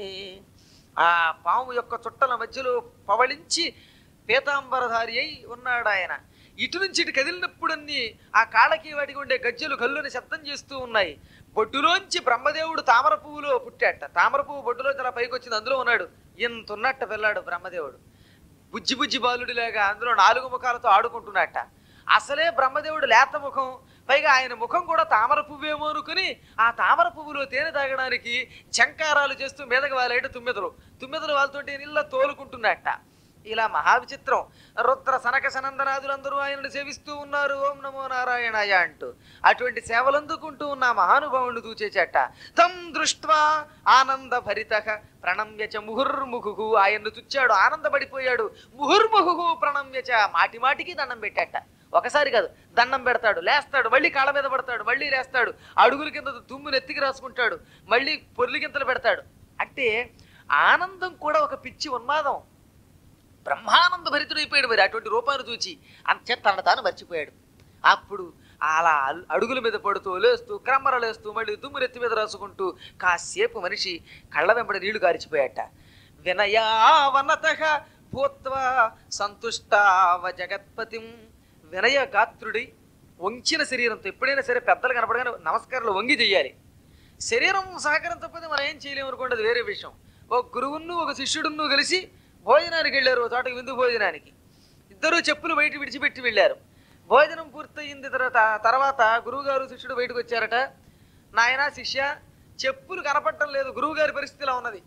ఆ పాము యొక్క చుట్టల మధ్యలో పవళించి పీతాంబరధారి అయి ఉన్నాడు ఆయన ఇటు నుంచి ఇటు కదిలినప్పుడన్నీ ఆ కాళ్ళకి వాటికి ఉండే గజ్జలు కల్లుని శబ్దం చేస్తూ ఉన్నాయి బొడ్డులోంచి బ్రహ్మదేవుడు తామర పువ్వులో పుట్టాట తామర పువ్వు బొడ్డులోంచి అలా పైకి వచ్చింది అందులో ఉన్నాడు ఇంత ఉన్నట్ట పిల్లాడు బ్రహ్మదేవుడు బుజ్జి బుజ్జి బాలుడిలాగా అందులో నాలుగు ముఖాలతో ఆడుకుంటున్నట్ట అసలే బ్రహ్మదేవుడు లేత ముఖం పైగా ఆయన ముఖం కూడా తామర పువ్వేమో అనుకుని ఆ తామర పువ్వులో తేనె తాగడానికి జంకారాలు చేస్తూ మీదకి వాళ్ళేట తుమ్మెదలు తుమ్మెదలు వాళ్ళతోటి నీళ్ళ తోలుకుంటున్నట్ట ఇలా మహావిచిత్రం రుద్ర సనక సనందనాదులందరూ ఆయనను సేవిస్తూ ఉన్నారు ఓం నమో నారాయణాయ అంటూ అటువంటి సేవలు అందుకుంటూ ఉన్న ఆ మహానుభావుని దూచేచట తం దృష్ట్వా ఆనంద భరిత ప్రణమ్యచ ముహుర్ముహు ఆయన్ను చుచ్చాడు ఆనందపడిపోయాడు ముహుర్ముహు ప్రణమ్యచ మాటి మాటికి దండం పెట్టాట ఒకసారి కాదు దండం పెడతాడు లేస్తాడు మళ్ళీ కాళ్ళ మీద పడతాడు మళ్ళీ లేస్తాడు అడుగుల కింద దుమ్ము నెత్తికి రాసుకుంటాడు మళ్ళీ పొర్లిగింతలు పెడతాడు అంటే ఆనందం కూడా ఒక పిచ్చి ఉన్మాదం బ్రహ్మానంద భరితుడైపోయాడు మరి అటువంటి రూపాన్ని చూచి అంతే తన తాను మర్చిపోయాడు అప్పుడు అలా అల్- అడుగుల మీద పడుతూ లేస్తూ క్రమ్మరలేస్తూ మళ్ళీ దుమ్ము నెత్తి మీద రాసుకుంటూ కాసేపు మనిషి కళ్ళ వెంబడి నీళ్లు గారిచిపోయాట వినయావనత భూత్వా సంతుష్టావ జగత్పతిం వినయ గాత్రుడి వంచిన శరీరంతో ఎప్పుడైనా సరే పెద్దలు కనపడగానే నమస్కారాలు వంగి చెయ్యాలి శరీరం సహకరించకపోతే మనం ఏం చేయలేము అనుకోండి అది వేరే విషయం ఒక గురువును ఒక శిష్యుడును కలిసి భోజనానికి వెళ్ళారు ఒక చోటకి విందు భోజనానికి ఇద్దరు చెప్పులు బయట విడిచిపెట్టి వెళ్ళారు భోజనం పూర్తయింది తర్వాత తర్వాత గురువుగారు శిష్యుడు బయటకు వచ్చారట నాయన శిష్య చెప్పులు కనపడటం లేదు గురువుగారి పరిస్థితి ఇలా ఉన్నది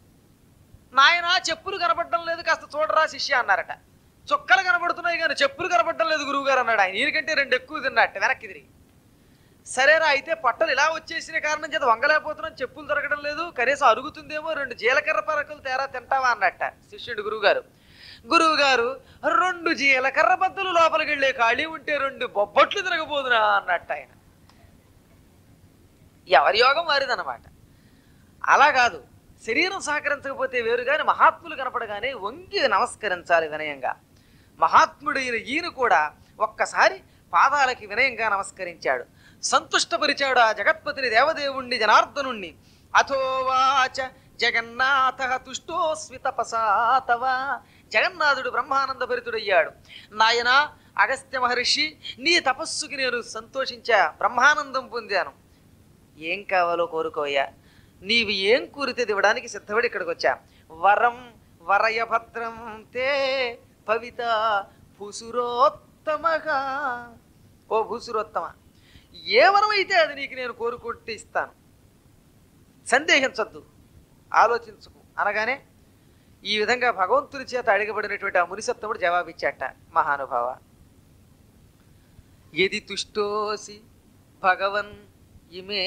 నాయన చెప్పులు కనపడటం లేదు కాస్త చూడరా శిష్య అన్నారట చుక్కలు కనబడుతున్నాయి కానీ చెప్పులు కనపడటం లేదు గురువుగారు అన్నాడు ఆయన ఈయనకంటే రెండు ఎక్కువ తిన్నట్టు వెనక్కి తిరిగి సరేరా అయితే పట్టలు ఇలా వచ్చేసిన కారణం చేత వంగలేకపోతున్నాం చెప్పులు దొరకడం లేదు కనీసం అరుగుతుందేమో రెండు జీలకర్ర పరకలు తేరా తింటావా అన్నట్ట శిష్యుడు గురువుగారు గురువుగారు రెండు జీలకర్ర బద్దలు లోపలికి వెళ్ళే ఖాళీ ఉంటే రెండు బొబ్బట్లు తిరగబోదునా అన్నట్టు ఆయన ఎవరి యోగం వారిదన్నమాట అలా కాదు శరీరం సహకరించకపోతే వేరు కానీ మహాత్ములు కనపడగానే వంగి నమస్కరించాలి వినయంగా మహాత్ముడైన ఈయన కూడా ఒక్కసారి పాదాలకి వినయంగా నమస్కరించాడు సంతుష్టపరిచాడు ఆ జగత్పతిని దేవదేవుణ్ణి జనార్దనుణ్ణి అథోవాచ జగన్నాథ తుష్టోస్మి తపసాతవ జగన్నాథుడు బ్రహ్మానంద భరితుడయ్యాడు నాయన అగస్త్య మహర్షి నీ తపస్సుకి నేను సంతోషించా బ్రహ్మానందం పొందాను ఏం కావాలో కోరుకోయ్యా నీవు ఏం కోరితే ఇవ్వడానికి సిద్ధపడి ఇక్కడికి వచ్చా వరం వరయ భద్రం తే పవిత భూసురోత్తమగా ఓ భూసురోత్తమ ఏ వరం అయితే అది నీకు నేను కోరుకుంటే ఇస్తాను సందేహించద్దు ఆలోచించుకు అనగానే ఈ విధంగా భగవంతుని చేత అడగబడినటువంటి ఆ మునిసప్తముడు జవాబిచ్చాట మహానుభావ ఎది తుష్టోసి భగవన్ ఇమే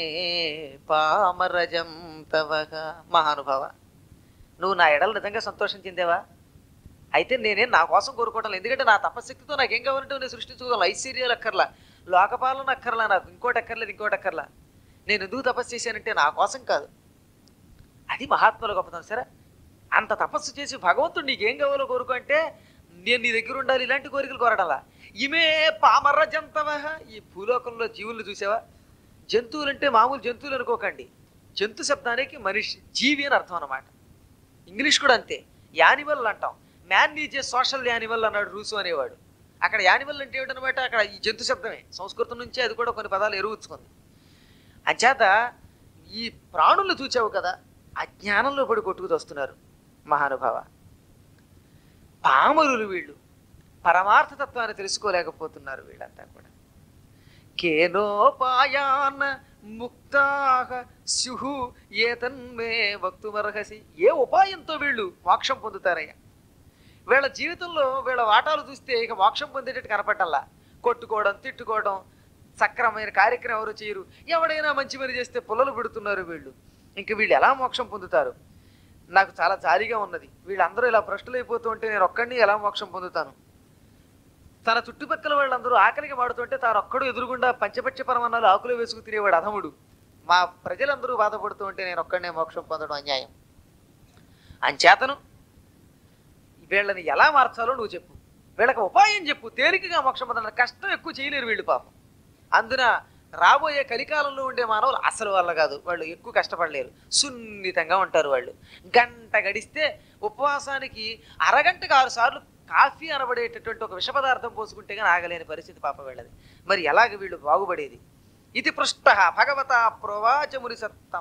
పామరజం తవగా మహానుభావ నువ్వు నా ఎడలు నిజంగా సంతోషం చెందేవా అయితే నేనేం నా కోసం కోరుకోవటం లేదు ఎందుకంటే నా తపశక్తితో నాకేం కావాలంటే నేను సృష్టించుకోగలను ఐశ్వర్యాలు అక్కర్లా లోకపాలన అక్కర్లా నాకు ఇంకోటి అక్కర్లేదు ఇంకోటి అక్కర్లా నేను ఎందుకు తపస్సు చేశానంటే నా కోసం కాదు అది మహాత్ముల గొప్పతనం సరే అంత తపస్సు చేసి భగవంతుడు నీకేం కావాలో కోరుకో అంటే నేను నీ దగ్గర ఉండాలి ఇలాంటి కోరికలు కోరడాలా ఇమే పామర జంతవ ఈ భూలోకంలో జీవుల్ని చూసావా జంతువులు అంటే మామూలు జంతువులు అనుకోకండి జంతు శబ్దానికి మనిషి జీవి అని అర్థం అన్నమాట ఇంగ్లీష్ కూడా అంతే యానిమల్ అంటాం man is a social animal అన్నాడు రూసు అనేవాడు అక్కడ యానిమల్ అంటే ఏమిటనమాట అక్కడ ఈ జంతు శబ్దమే సంస్కృతం నుంచే అది కూడా కొన్ని పదాలు ఎరువుచ్చుకుంది అంచేత ఈ ప్రాణులు చూచావు కదా అజ్ఞానంలో పడి కొట్టుకు వస్తున్నారు మహానుభావ పామరులు వీళ్ళు పరమార్థతత్వాన్ని తెలుసుకోలేకపోతున్నారు వీళ్ళంతా కూడా కేనోపాయాన ముక్తాహ స్యుహు ఏతన్మే వక్తుమర్హసి ఏ ఉపాయంతో వీళ్ళు మోక్షం పొందుతారయ్యా వీళ్ళ జీవితంలో వీళ్ళ వాటాలు చూస్తే ఇక మోక్షం పొందేటట్టు కనపడల్లా కొట్టుకోవడం తిట్టుకోవడం సక్రమైన కార్యక్రమం ఎవరు చేయరు ఎవడైనా మంచి పని చేస్తే పుల్లలు పెడుతున్నారు వీళ్ళు ఇంక వీళ్ళు ఎలా మోక్షం పొందుతారు నాకు చాలా జాలిగా ఉన్నది వీళ్ళందరూ ఇలా భ్రష్టులు అయిపోతూ ఉంటే నేను ఒక్కడిని ఎలా మోక్షం పొందుతాను తన చుట్టుపక్కల వాళ్ళందరూ ఆకలికి మాడుతుంటే తాను ఒక్కడు ఎదురుగుండా పంచపక్ష పరమాన్నాలు ఆకులు వేసుకు తినేవాడు అధముడు మా ప్రజలందరూ బాధపడుతూ ఉంటే నేను ఒక్కడనే మోక్షం పొందడం అన్యాయం అంచేతను వీళ్ళని ఎలా మార్చాలో నువ్వు చెప్పు వీళ్ళకి ఉపాయం చెప్పు తేలికగా మోక్షం పొందడం కష్టం ఎక్కువ చేయలేరు వీళ్ళు పాపం అందున రాబోయే కలికాలంలో ఉండే మానవులు అసలు వల్ల కాదు వాళ్ళు ఎక్కువ కష్టపడలేరు సున్నితంగా ఉంటారు వాళ్ళు గంట గడిస్తే ఉపవాసానికి అరగంటకు ఆరు సార్లు కాఫీ అనబడేటటువంటి ఒక విష పదార్థం పోసుకుంటే కానీ ఆగలేని పరిస్థితి పాప వీళ్ళది మరి ఎలాగ వీళ్ళు బాగుపడేది ఇది పృష్ట భగవత ప్రవాచముని సత్తమ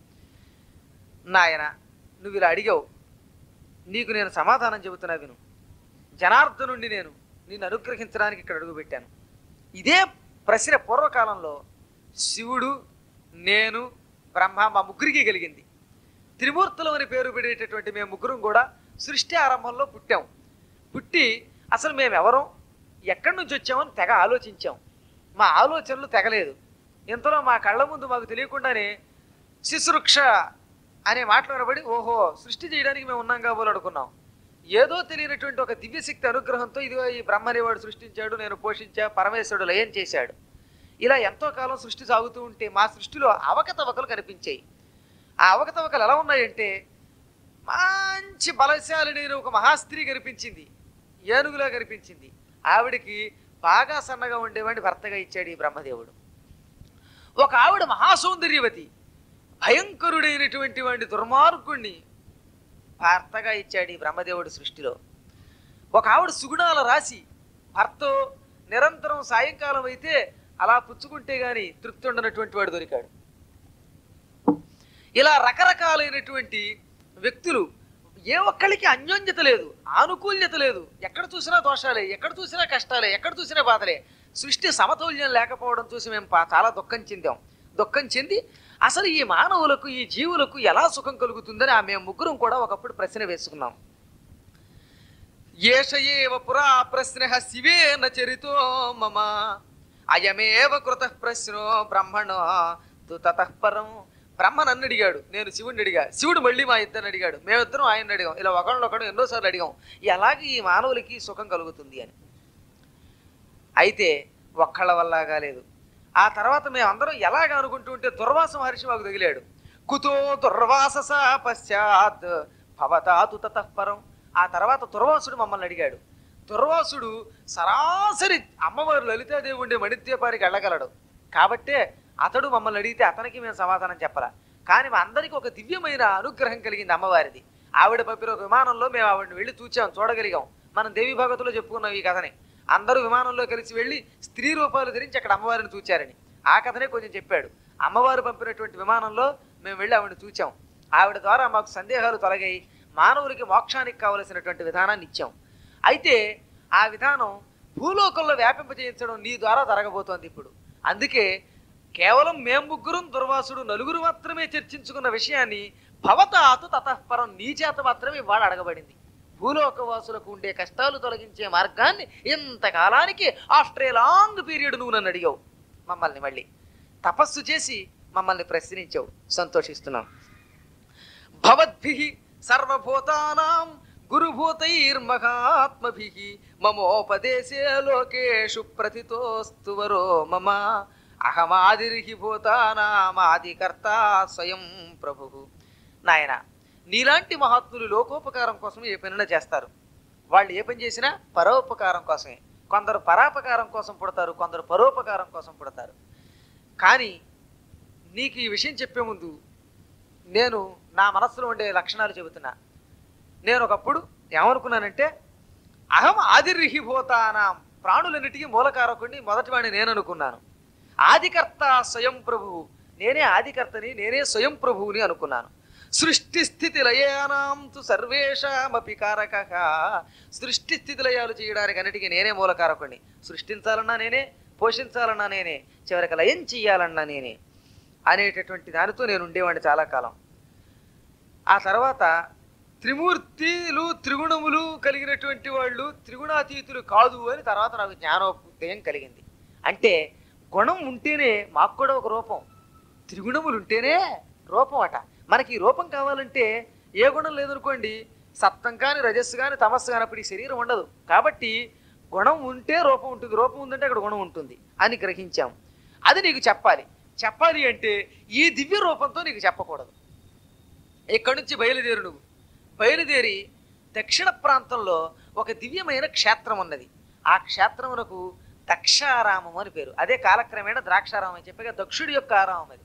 నాయన నువ్వు ఇలా అడిగావు నీకు నేను సమాధానం చెబుతున్నా విను జనార్దనుండి నేను నిన్ను అనుగ్రహించడానికి ఇక్కడ అడుగు పెట్టాను ఇదే ప్రశ్న పూర్వకాలంలో శివుడు నేను బ్రహ్మ మా ముగ్గురికి కలిగింది త్రిమూర్తులం అని పేరు పెడేటటువంటి మేము ముగ్గురం కూడా సృష్టి ఆరంభంలో పుట్టాం పుట్టి అసలు మేము ఎవరం ఎక్కడి నుంచి వచ్చామని తెగ ఆలోచించాం మా ఆలోచనలు తెగలేదు ఇంతలో మా కళ్ళ ముందు మాకు తెలియకుండానే శిశురుక్ష అనే మాటలు వినబడి ఓహో సృష్టి చేయడానికి మేము ఉన్నాం కాబోలు అనుకున్నాం ఏదో తెలియనటువంటి ఒక దివ్యశక్తి అనుగ్రహంతో ఇదిగో ఈ బ్రహ్మనేవాడు సృష్టించాడు నేను పోషించా పరమేశ్వరుడు లయం చేశాడు ఇలా ఎంతో కాలం సృష్టి సాగుతూ ఉంటే మా సృష్టిలో అవకతవకలు కనిపించాయి ఆ అవకతవకలు ఎలా ఉన్నాయంటే మంచి బలశాలిని ఒక మహాస్త్రీ కనిపించింది ఏనుగులా కనిపించింది ఆవిడికి బాగా సన్నగా ఉండేవాడిని భర్తగా ఇచ్చాడు ఈ బ్రహ్మదేవుడు ఒక ఆవిడ మహాసౌందర్యవతి భయంకరుడైనటువంటి వాడిని దుర్మార్గుణ్ణి భర్తగా ఇచ్చాడు ఈ బ్రహ్మదేవుడి సృష్టిలో ఒక ఆవిడ సుగుణాల రాశి భర్త నిరంతరం సాయంకాలం అయితే అలా పుచ్చుకుంటే గాని తృప్తి ఉండనటువంటి వాడు దొరికాడు ఇలా రకరకాలైనటువంటి వ్యక్తులు ఏ ఒక్కళ్ళకి అన్యోన్యత లేదు ఆనుకూల్యత లేదు ఎక్కడ చూసినా దోషాలే ఎక్కడ చూసినా కష్టాలే ఎక్కడ చూసినా బాధలే సృష్టి సమతౌల్యం లేకపోవడం చూసి మేము పా- చాలా దుఃఖం చెందాం దుఃఖం చెంది అసలు ఈ మానవులకు ఈ జీవులకు ఎలా సుఖం కలుగుతుందని ఆ మేము ముగ్గురం కూడా ఒకప్పుడు ప్రశ్న వేసుకున్నాం ఏష ఏవ పురా ప్రశ్న శివేన చరితో మమ అయమేవ కృత ప్రశ్నో బ్రహ్మణో తు తతః పరం బ్రహ్మ నన్ను అడిగాడు నేను శివుడిని అడిగా శివుడు మళ్ళీ మా ఇద్దరిని అడిగాడు మేమిద్దరం ఆయన అడిగాం ఇలా ఒకళ్ళు ఒకడు ఎన్నోసార్లు అడిగాం ఎలాగే ఈ మానవులకి సుఖం కలుగుతుంది అని అయితే ఒక్కళ్ళ వల్ల కాలేదు ఆ తర్వాత మేము అందరం ఎలాగ అనుకుంటూ ఉంటే దుర్వాస మహర్షి మాకు తగిలాడు కుతో దుర్వాస పశ్చాత్ భవతాతు తతఃపరం ఆ తర్వాత దుర్వాసుడు మమ్మల్ని అడిగాడు దుర్వాసుడు సరాసరి అమ్మవారు లలితాదేవి ఉండే మణిద్వీపానికి వెళ్ళగలడు కాబట్టే అతడు మమ్మల్ని అడిగితే అతనికి మేము సమాధానం చెప్పాల కానీ మా అందరికీ ఒక దివ్యమైన అనుగ్రహం కలిగింది అమ్మవారిది ఆవిడ పంపిన ఒక విమానంలో మేము ఆవిడని వెళ్ళి చూచాం చూడగలిగాం మనం దేవి భగవతిలో చెప్పుకున్నాం ఈ కథని అందరూ విమానంలో కలిసి వెళ్ళి స్త్రీ రూపాలు ధరించి అక్కడ అమ్మవారిని చూచారని ఆ కథనే కొంచెం చెప్పాడు అమ్మవారు పంపినటువంటి విమానంలో మేము వెళ్ళి ఆవిడని చూచాం ఆవిడ ద్వారా మాకు సందేహాలు తొలగాయి మానవులకి మోక్షానికి కావలసినటువంటి విధానాన్ని ఇచ్చాం అయితే ఆ విధానం భూలోకంలో వ్యాపింపజేయించడం నీ ద్వారా జరగబోతోంది ఇప్పుడు అందుకే కేవలం మేం ముగ్గురం దుర్వాసుడు నలుగురు మాత్రమే చర్చించుకున్న విషయాన్ని భవతాతు తతఃపరం నీ చేత మాత్రమే వాడు అడగబడింది భూలోకవాసులకు ఉండే కష్టాలు తొలగించే మార్గాన్ని ఇంతకాలానికి ఆఫ్టర్ ఏ లాంగ్ పీరియడ్ నువ్వు నన్ను అడిగావు మమ్మల్ని మళ్ళీ తపస్సు చేసి మమ్మల్ని ప్రశ్నించావు సంతోషిస్తున్నాం భవద్భి సర్వభూతానాం గురుభూతైర్మహాత్మభి మమోపదేశే లోకేషు ప్రతితోస్తు వరో మమ అహమాదిర్హి భూతానామాదికర్త స్వయం ప్రభు నాయన నీలాంటి మహాత్ములు లోకోపకారం కోసం ఏ పనినా చేస్తారు వాళ్ళు ఏ పని చేసినా పరోపకారం కోసమే కొందరు పరాపకారం కోసం పుడతారు కొందరు పరోపకారం కోసం పుడతారు కానీ నీకు ఈ విషయం చెప్పే ముందు నేను నా మనస్సులో ఉండే లక్షణాలు చెబుతున్నా నేను ఒకప్పుడు ఏమనుకున్నానంటే అహం ఆదిర్హిభూతానాం ప్రాణులన్నిటికీ మూలకారకుడిని మొదటివాడిని నేను అనుకున్నాను ఆదికర్త స్వయం ప్రభువు నేనే ఆదికర్తని నేనే స్వయం ప్రభువుని అనుకున్నాను సృష్టి స్థితి లయానాం తు సర్వేషామపి కారక సృష్టి స్థితి లయాలు చేయడానికి అన్నిటికీ నేనే మూలకారకుడిని సృష్టించాలన్నా నేనే పోషించాలన్నా నేనే చివరికి లయం చెయ్యాలన్నా నేనే అనేటటువంటి దానితో నేను ఉండేవాడిని చాలా కాలం ఆ తర్వాత త్రిమూర్తిలు త్రిగుణములు కలిగినటువంటి వాళ్ళు త్రిగుణాతీతులు కాదు అని తర్వాత నాకు జ్ఞానోదయం కలిగింది అంటే గుణం ఉంటేనే మాకు కూడా ఒక రూపం త్రిగుణములు ఉంటేనే రూపం అట మనకి ఈ రూపం కావాలంటే ఏ గుణం లేదనుకోండి సత్వం కానీ రజస్సు కానీ తమస్సు కానీ అప్పుడు ఈ శరీరం ఉండదు కాబట్టి గుణం ఉంటే రూపం ఉంటుంది రూపం ఉందంటే అక్కడ గుణం ఉంటుంది అని గ్రహించాం అది నీకు చెప్పాలి చెప్పాలి అంటే ఈ దివ్య రూపంతో నీకు చెప్పకూడదు ఇక్కడి నుంచి బయలుదేరు నువ్వు బయలుదేరి దక్షిణ ప్రాంతంలో ఒక దివ్యమైన క్షేత్రం ఉన్నది ఆ క్షేత్రమునకు దక్షారామం అని పేరు అదే కాలక్రమేణా ద్రాక్షారామం అని చెప్పగా దక్షుడి యొక్క ఆరామం అది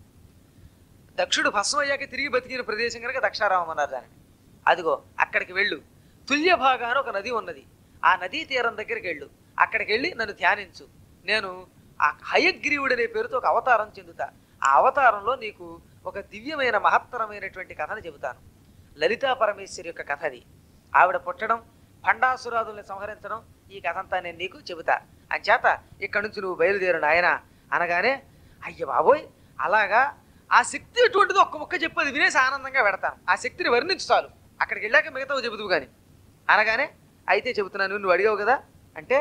దక్షుడు భస్మం అయ్యాక తిరిగి బతికిన ప్రదేశం కనుక దక్షారామం అన్నారు దానిని అదిగో అక్కడికి వెళ్ళు తుల్య భాగాన ఒక నది ఉన్నది ఆ నదీ తీరం దగ్గరికి వెళ్ళు అక్కడికి వెళ్ళి నన్ను ధ్యానించు నేను ఆ హయగ్రీవుడు అనే పేరుతో ఒక అవతారం చెందుతా ఆ అవతారంలో నీకు ఒక దివ్యమైన మహత్తరమైనటువంటి కథను చెబుతాను లలితా పరమేశ్వరి యొక్క కథ అది ఆవిడ పుట్టడం భండాసురాదుల్ని సంహరించడం ఈ కథ అంతా నేను నీకు చెబుతా అంచేత ఇక్కడి నుంచి నువ్వు బయలుదేరు నాయన అనగానే అయ్య బాబోయ్ అలాగా ఆ శక్తి ఎటువంటిదో ఒక్క ముక్క చెప్పది వినేసి ఆనందంగా పెడతాను ఆ శక్తిని వర్ణించు చాలు అక్కడికి వెళ్ళాక మిగతావు చెబుతువు కానీ అనగానే అయితే చెబుతున్నాను నువ్వు అడిగావు కదా అంటే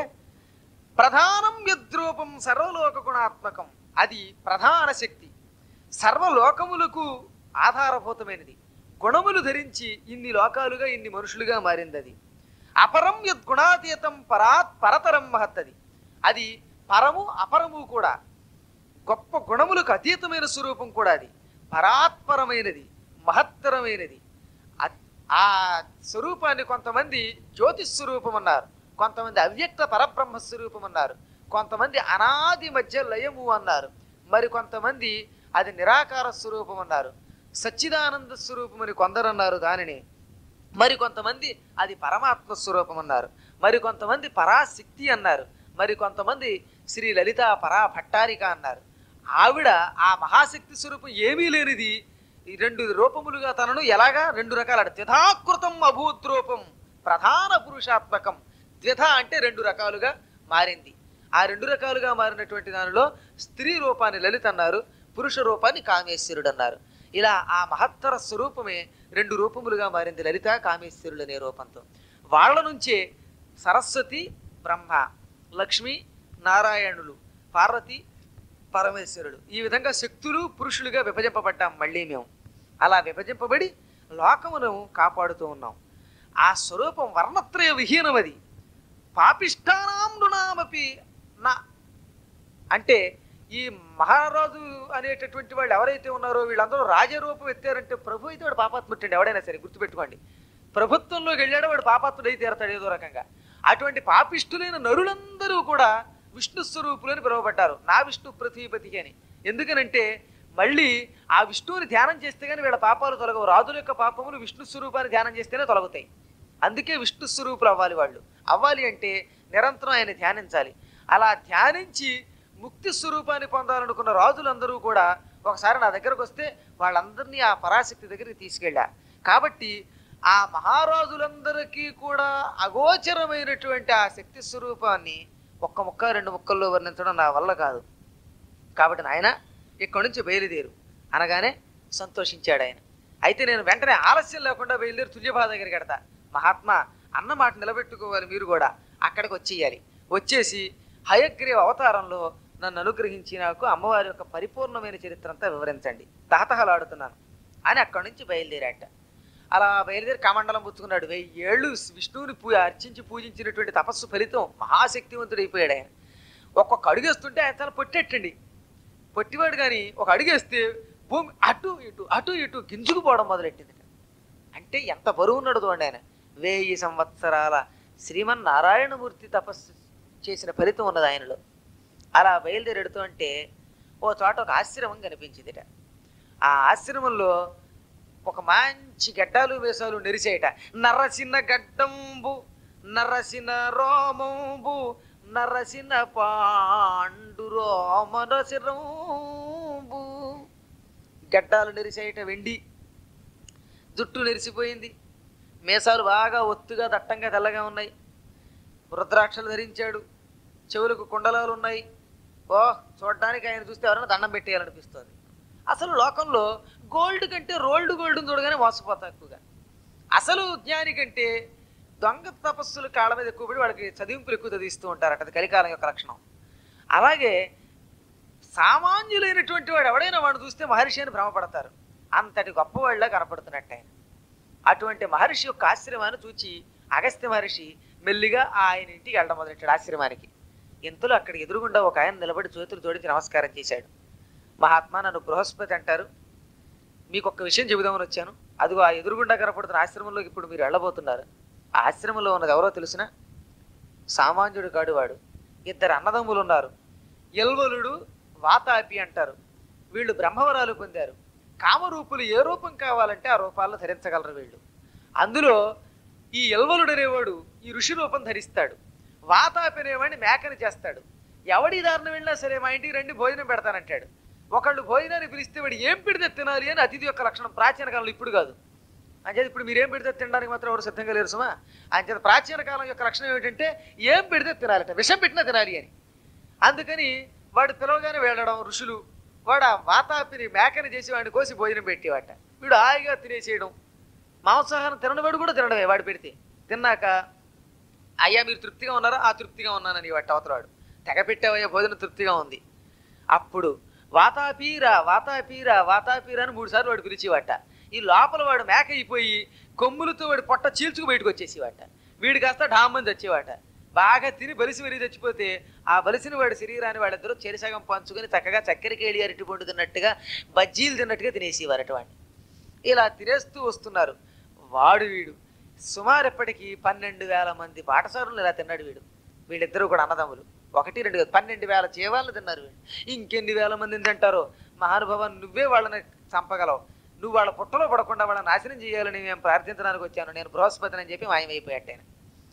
ప్రధానం యద్రూపం సర్వలోక గుణాత్మకం అది ప్రధాన శక్తి సర్వలోకములకు ఆధారభూతమైనది గుణములు ధరించి ఇన్ని లోకాలుగా ఇన్ని మనుషులుగా మారింది అది అపరం యద్గుణాతీతం పరాత్ పరతరం మహత్తది అది పరము అపరము కూడా గొప్ప గుణములకు అతీతమైన స్వరూపం కూడా అది పరాత్పరమైనది మహత్తరమైనది అ- ఆ స్వరూపాన్ని కొంతమంది జ్యోతిష్ స్వరూపం అన్నారు కొంతమంది అవ్యక్త పరబ్రహ్మ స్వరూపం అన్నారు కొంతమంది అనాది మధ్య లయము అన్నారు మరి కొంతమంది అది నిరాకార స్వరూపం అన్నారు సచ్చిదానంద స్వరూపం అని కొందరు అన్నారు దానిని మరి కొంతమంది అది పరమాత్మ స్వరూపం అన్నారు మరి కొంతమంది పరాశక్తి అన్నారు మరి కొంతమంది శ్రీ లలిత పరా భట్టారిక అన్నారు ఆవిడ ఆ మహాశక్తి స్వరూపం ఏమీ లేనిది ఈ రెండు రూపములుగా తనను ఎలాగా రెండు రకాల ద్విధాకృతం అభూత్ రూపం ప్రధాన పురుషాత్మకం ద్విధ అంటే రెండు రకాలుగా మారింది ఆ రెండు రకాలుగా మారినటువంటి దానిలో స్త్రీ రూపాన్ని లలిత అన్నారు పురుష రూపాన్ని కామేశ్వరుడు అన్నారు ఇలా ఆ మహత్తర స్వరూపమే రెండు రూపములుగా మారింది లలిత కామేశ్వరుడు అనే రూపంతో వాళ్ళ నుంచే సరస్వతి బ్రహ్మ లక్ష్మి నారాయణులు పార్వతి పరమేశ్వరుడు ఈ విధంగా శక్తులు పురుషులుగా విభజింపబడ్డాం మళ్ళీ మేము అలా విభజింపబడి లోకమును కాపాడుతూ ఉన్నాం ఆ స్వరూపం వర్ణత్రయ విహీనమది పాపిష్టానాం నృణామపి నా అంటే ఈ మహారాజు అనేటటువంటి వాళ్ళు ఎవరైతే ఉన్నారో వీళ్ళందరూ రాజరూపం ఎత్తారంటే ప్రభు అయితే వాడు పాపాత్ముట్టండి ఎవడైనా సరే గుర్తుపెట్టుకోండి ప్రభుత్వంలోకి వెళ్ళాడో వాడు పాపాత్ముడై తీరతాడు ఏదో రకంగా అటువంటి పాపిష్టులైన నరులందరూ కూడా విష్ణు స్వరూపులని పిలువబడ్డారు నా విష్ణు పృథ్వీపతి అని ఎందుకనంటే మళ్ళీ ఆ విష్ణువుని ధ్యానం చేస్తే కానీ వీళ్ళ పాపాలు తొలగవు రాజుల యొక్క పాపములు విష్ణు స్వరూపాన్ని ధ్యానం చేస్తేనే తొలగుతాయి అందుకే విష్ణు స్వరూపులు అవ్వాలి వాళ్ళు అవ్వాలి అంటే నిరంతరం ఆయన ధ్యానించాలి అలా ధ్యానించి ముక్తి స్వరూపాన్ని పొందాలనుకున్న రాజులందరూ కూడా ఒకసారి నా దగ్గరకు వస్తే వాళ్ళందరినీ ఆ పరాశక్తి దగ్గరికి తీసుకెళ్ళా కాబట్టి ఆ మహారాజులందరికీ కూడా అగోచరమైనటువంటి ఆ శక్తి స్వరూపాన్ని ఒక్క ముక్క రెండు ముక్కల్లో వర్ణించడం నా వల్ల కాదు కాబట్టి నాయన ఇక్కడి నుంచి బయలుదేరు అనగానే సంతోషించాడు ఆయన అయితే నేను వెంటనే ఆలస్యం లేకుండా బయలుదేరి తుల్యభావ దగ్గరికి కడతా మహాత్మా అన్న మాట నిలబెట్టుకోవాలి మీరు కూడా అక్కడికి వచ్చేయాలి వచ్చేసి హయగ్రీవ అవతారంలో నన్ను అనుగ్రహించి నాకు అమ్మవారి యొక్క పరిపూర్ణమైన చరిత్ర అంతా వివరించండి తాతహలాడుతున్నాను అని అక్కడి నుంచి బయలుదేరాట అలా బయలుదేరి కమండలం పుచ్చుకున్నాడు వెయ్యి ఏళ్ళు విష్ణువుని పూ అర్చించి పూజించినటువంటి తపస్సు ఫలితం మహాశక్తివంతుడు అయిపోయాడు ఆయన ఒక్కొక్క అడుగేస్తుంటే ఆయన చాలా పొట్టెట్టండి పొట్టివాడు కానీ ఒక అడుగేస్తే భూమి అటు ఇటు అటు ఇటు గింజుకుపోవడం మొదలెట్టింది అంటే ఎంత బరువు ఉన్నాడు చూడండి ఆయన వెయ్యి సంవత్సరాల శ్రీమన్నారాయణమూర్తి తపస్సు చేసిన ఫలితం ఉన్నది ఆయనలో అలా బయలుదేరెడుతూ అంటే ఓ చోట ఒక ఆశ్రమం కనిపించిందిట ఆ ఆశ్రమంలో ఒక మంచి గడ్డాలు వేషాలు నెరిసేయట నరసిన గడ్డంబు నరసిన రోమంబు నరసిన పాండు రోమరసిరంబు గడ్డాలు నెరిసేయట వెండి జుట్టు నెరిసిపోయింది మీసాలు బాగా ఒత్తుగా దట్టంగా తెల్లగా ఉన్నాయి రుద్రాక్షలు ధరించాడు చెవులకు కుండలాలు ఉన్నాయి ఓ చూడడానికి ఆయన చూస్తే ఎవరైనా దండం పెట్టేయాలనిపిస్తుంది అసలు లోకంలో గోల్డ్ కంటే రోల్డ్ గోల్డ్ చూడగానే మోసపోతా ఎక్కువగా అసలు జ్ఞాని కంటే దొంగ తపస్సులు కాళ్ళ మీద ఎక్కువ పడి వాళ్ళకి చదివింపులు ఎక్కువ చదివిస్తూ ఉంటారట అది కలికాలం యొక్క లక్షణం అలాగే సామాన్యులైనటువంటి వాడు ఎవడైనా వాడు చూస్తే మహర్షి అని భ్రమపడతారు అంతటి గొప్పవాళ్ళ కనపడుతున్నట్టు ఆయన అటువంటి మహర్షి యొక్క ఆశ్రమాన్ని చూచి అగస్త్య మహర్షి మెల్లిగా ఆయన ఇంటికి వెళ్ళడం మొదలెట్టాడు ఆశ్రమానికి ఇంతలో అక్కడ ఎదురుగుండా ఒక ఆయన నిలబడి చేతులు జోడించి నమస్కారం చేశాడు మహాత్మా నన్ను బృహస్పతి అంటారు మీకు ఒక్క విషయం చెబుదామని వచ్చాను అదిగో ఆ ఎదురుగుండా కనపడుతున్న ఆశ్రమంలోకి ఇప్పుడు మీరు వెళ్ళబోతున్నారు ఆ ఆశ్రమంలో ఉన్నది ఎవరో తెలుసిన సామాన్యుడు కాడు వాడు ఇద్దరు అన్నదమ్ములు ఉన్నారు ఎల్వలుడు వాతాపి అంటారు వీళ్ళు బ్రహ్మవరాలు పొందారు కామరూపులు ఏ రూపం కావాలంటే ఆ రూపాలను ధరించగలరు వీళ్ళు అందులో ఈ ఎల్వలుడు అనేవాడు ఈ ఋషి రూపం ధరిస్తాడు వాతాపి అనేవాడిని మేకని చేస్తాడు ఎవడి దారిన వెళ్ళినా సరే మా ఇంటికి రండి భోజనం పెడతానంటాడు ఒకళ్ళు భోజనాన్ని పిలిస్తే వాడు ఏం పెడితే తినాలి అని అతిథి యొక్క లక్షణం ప్రాచీన కాలంలో ఇప్పుడు కాదు అంచేది ఇప్పుడు మీరేం పెడితే తినడానికి మాత్రం ఎవరు సిద్ధంగా లేరు సుమా అంచేత ప్రాచీన కాలం యొక్క లక్షణం ఏమిటంటే ఏం పెడితే తినాలట విషం పెట్టినా తినాలి అని అందుకని వాడు పిలవగానే వెళ్ళడం ఋషులు వాడు ఆ వాతాపిని మేకని చేసి వాడిని కోసి భోజనం పెట్టేవాట వీడు హాయిగా తినేసేయడం మాంసాహారం తిననివాడు కూడా తినడమే వాడు పెడితే తిన్నాక అయ్యా మీరు తృప్తిగా ఉన్నారా ఆ తృప్తిగా ఉన్నానని వాటి అవతలాడు తెగ పెట్టావయ్యా భోజనం తృప్తిగా ఉంది అప్పుడు వాతాపీరా వాతాపీరా వాతాపీరా అని మూడు సార్లు వాడు పిలిచేవాట ఈ లోపల వాడు మేక అయిపోయి కొమ్ములతో వాడు పొట్ట చీల్చుకు బయటకు వచ్చేసేవాట వీడు కాస్త డామ్మని చచ్చేవాట బాగా తిని బలిసి మరీ చచ్చిపోతే ఆ బలిసిన వాడి శరీరాన్ని వాళ్ళిద్దరూ చెరిసగం పంచుకొని చక్కగా చక్కెరకేళి అరటి పండు తిన్నట్టుగా బజ్జీలు తిన్నట్టుగా తినేసేవారట వాడిని ఇలా తినేస్తూ వస్తున్నారు వాడు వీడు సుమారు ఎప్పటికీ పన్నెండు వేల మంది పాఠశాలలు ఇలా తిన్నాడు వీడు వీళ్ళిద్దరూ కూడా అన్నదమ్ములు ఒకటి రెండు కాదు పన్నెండు వేల జీవాలను తిన్నారు వీళ్ళు ఇంకెన్ని వేల మందిని తింటారో మహానుభావ నువ్వే వాళ్ళని చంపగలవు నువ్వు వాళ్ళ పుట్టలో పడకుండా వాళ్ళని నాశనం చేయాలని మేము ప్రార్థించడానికి వచ్చాను నేను బృహస్పతిని అని చెప్పి మాయమైపోయాట ఆయన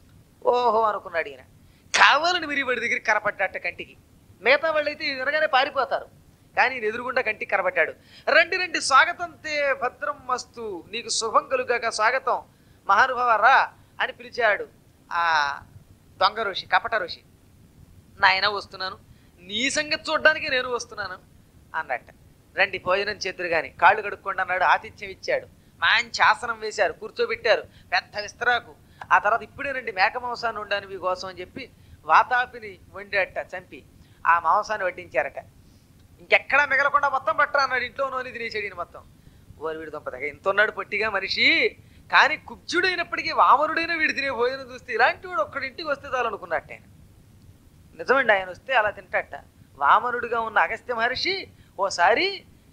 ఓహో అనుకున్నాడు ఈయన కావాలని మీరు వాడి దగ్గరికి కనపడ్డట్ట కంటికి మిగతా వాళ్ళైతే ఇది వినగానే పారిపోతారు కానీ ఈయన ఎదురుగుండా కంటికి కనబడ్డాడు రండి రండి స్వాగతం తే భద్రం మస్తు నీకు శుభం కలుగాక స్వాగతం మహానుభావ రా అని పిలిచాడు ఆ దొంగ ఋషి కపట ఋషి నాయన వస్తున్నాను నీ సంగతి చూడడానికి నేను వస్తున్నాను అన్నట్ట రండి భోజనం చేతురు గాని కాళ్ళు కడుక్కోండి అన్నాడు ఆతిథ్యం ఇచ్చాడు మంచి ఆసనం వేశారు కూర్చోబెట్టారు పెద్ద విస్తరాకు ఆ తర్వాత ఇప్పుడే రండి మేక మాంసాన్ని వండాను మీ కోసం అని చెప్పి వాతాపిని వండాట చంపి ఆ మాంసాన్ని వడ్డించారట ఇంకెక్కడా మిగలకుండా మొత్తం పట్టరా అన్నాడు ఇంట్లో నోని తినేసాడు ఈయన మొత్తం ఓరి వీడు దొంపదగా ఇంత ఉన్నాడు పొట్టిగా మనిషి కానీ కుబ్జుడైనప్పటికీ వామనుడైన వీడు తినే భోజనం చూస్తే ఇలాంటి వాడు ఒక్కడి ఇంటికి వస్తే చాలనుకున్నట్టు ఆయన నిజమండి ఆయన వస్తే అలా తింటట వామనుడిగా ఉన్న అగస్త్య మహర్షి ఓసారి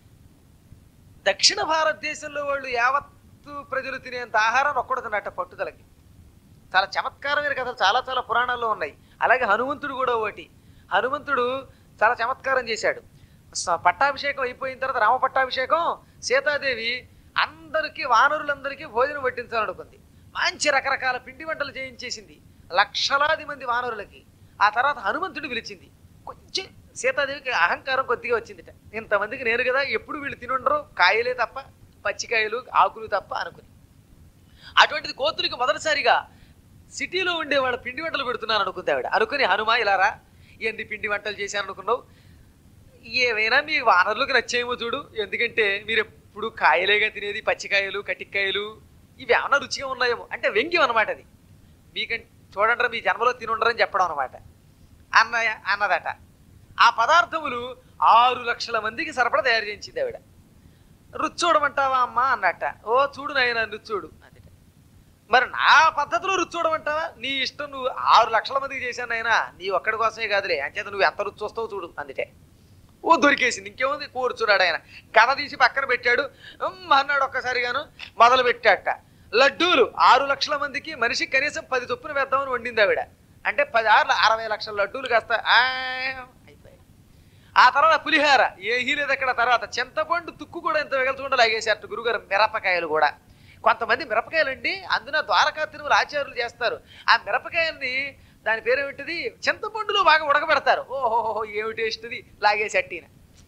దక్షిణ భారతదేశంలో వాళ్ళు యావత్తు ప్రజలు తినేంత ఆహారాన్ని ఒక్కడు తిన్నట్ట పట్టుదలకి చాలా చమత్కారమైన కథలు చాలా చాలా పురాణాల్లో ఉన్నాయి అలాగే హనుమంతుడు కూడా ఒకటి హనుమంతుడు చాలా చమత్కారం చేశాడు స- పట్టాభిషేకం అయిపోయిన తర్వాత రామ పట్టాభిషేకం సీతాదేవి అందరికీ వానరులందరికీ భోజనం వడ్డించాలనుకుంది మంచి రకరకాల పిండి వంటలు చేయించేసింది లక్షలాది మంది వానరులకి ఆ తర్వాత హనుమంతుడు పిలిచింది కొంచెం సీతాదేవికి అహంకారం కొద్దిగా వచ్చిందిట ఇంతమందికి నేను కదా ఎప్పుడు వీళ్ళు తినుండరు కాయలే తప్ప పచ్చికాయలు ఆకులు తప్ప అనుకుని అటువంటిది కోతులకి మొదటిసారిగా సిటీలో ఉండే వాళ్ళ పిండి వంటలు పెడుతున్నాను అనుకుంది ఆవిడ అనుకుని హనుమ ఇలా రా ఎన్ని పిండి వంటలు చేశాను అనుకున్నావు ఏవైనా మీ వానరులకు నచ్చేమో చూడు ఎందుకంటే మీరు ఎప్పుడు కాయలేగా తినేది పచ్చికాయలు కటిక్కాయలు ఇవి ఏమన్నా రుచిగా ఉన్నాయేమో అంటే వ్యంగ్యం అనమాట అది మీకంటే చూడండి మీ జన్మలో తినుండరని చెప్పడం అనమాట అన్న అన్నదట ఆ పదార్థములు ఆరు లక్షల మందికి సరఫరా తయారు చేయించింది ఆవిడ రుచి చూడమంటావా అమ్మా అన్నట్ట ఓ చూడు నాయన రుచి చూడు అందుట మరి నా పద్ధతిలో రుచి చూడమంటావా నీ ఇష్టం నువ్వు ఆరు లక్షల మందికి చేశాను నాయనా నీ ఒక్కడి కోసమే కాదులే అంచేత నువ్వు ఎంత రుచి చూస్తావు చూడు అందుటే ఓ దొరికేసింది ఇంకేముంది కూర్చున్నాడు ఆయన గద తీసి పక్కన పెట్టాడు ఉమ్ అన్నాడు ఒక్కసారిగాను మొదలు పెట్టాట లడ్డూలు ఆరు లక్షల మందికి మనిషి కనీసం పది చొప్పున వేద్దామని వండింది ఆవిడ అంటే పది ఆరు అరవై లక్షల లడ్డూలు కాస్త ఆ, అయిపోయాయి ఆ తర్వాత పులిహార ఏహీ లేదు అక్కడ తర్వాత చింతపండు తుక్కు కూడా ఎంత వెగల్చకుండా లాగేశారు గురుగారు మిరపకాయలు కూడా కొంతమంది మిరపకాయలండి అందున ద్వారకా తిరుమల ఆచార్యులు చేస్తారు ఆ మిరపకాయల్ని దాని పేరు ఏమిటిది చింతపండులో బాగా ఉడకబెడతారు ఓహోహో ఏమి టేస్ట్ ఇది లాగేసట్టిన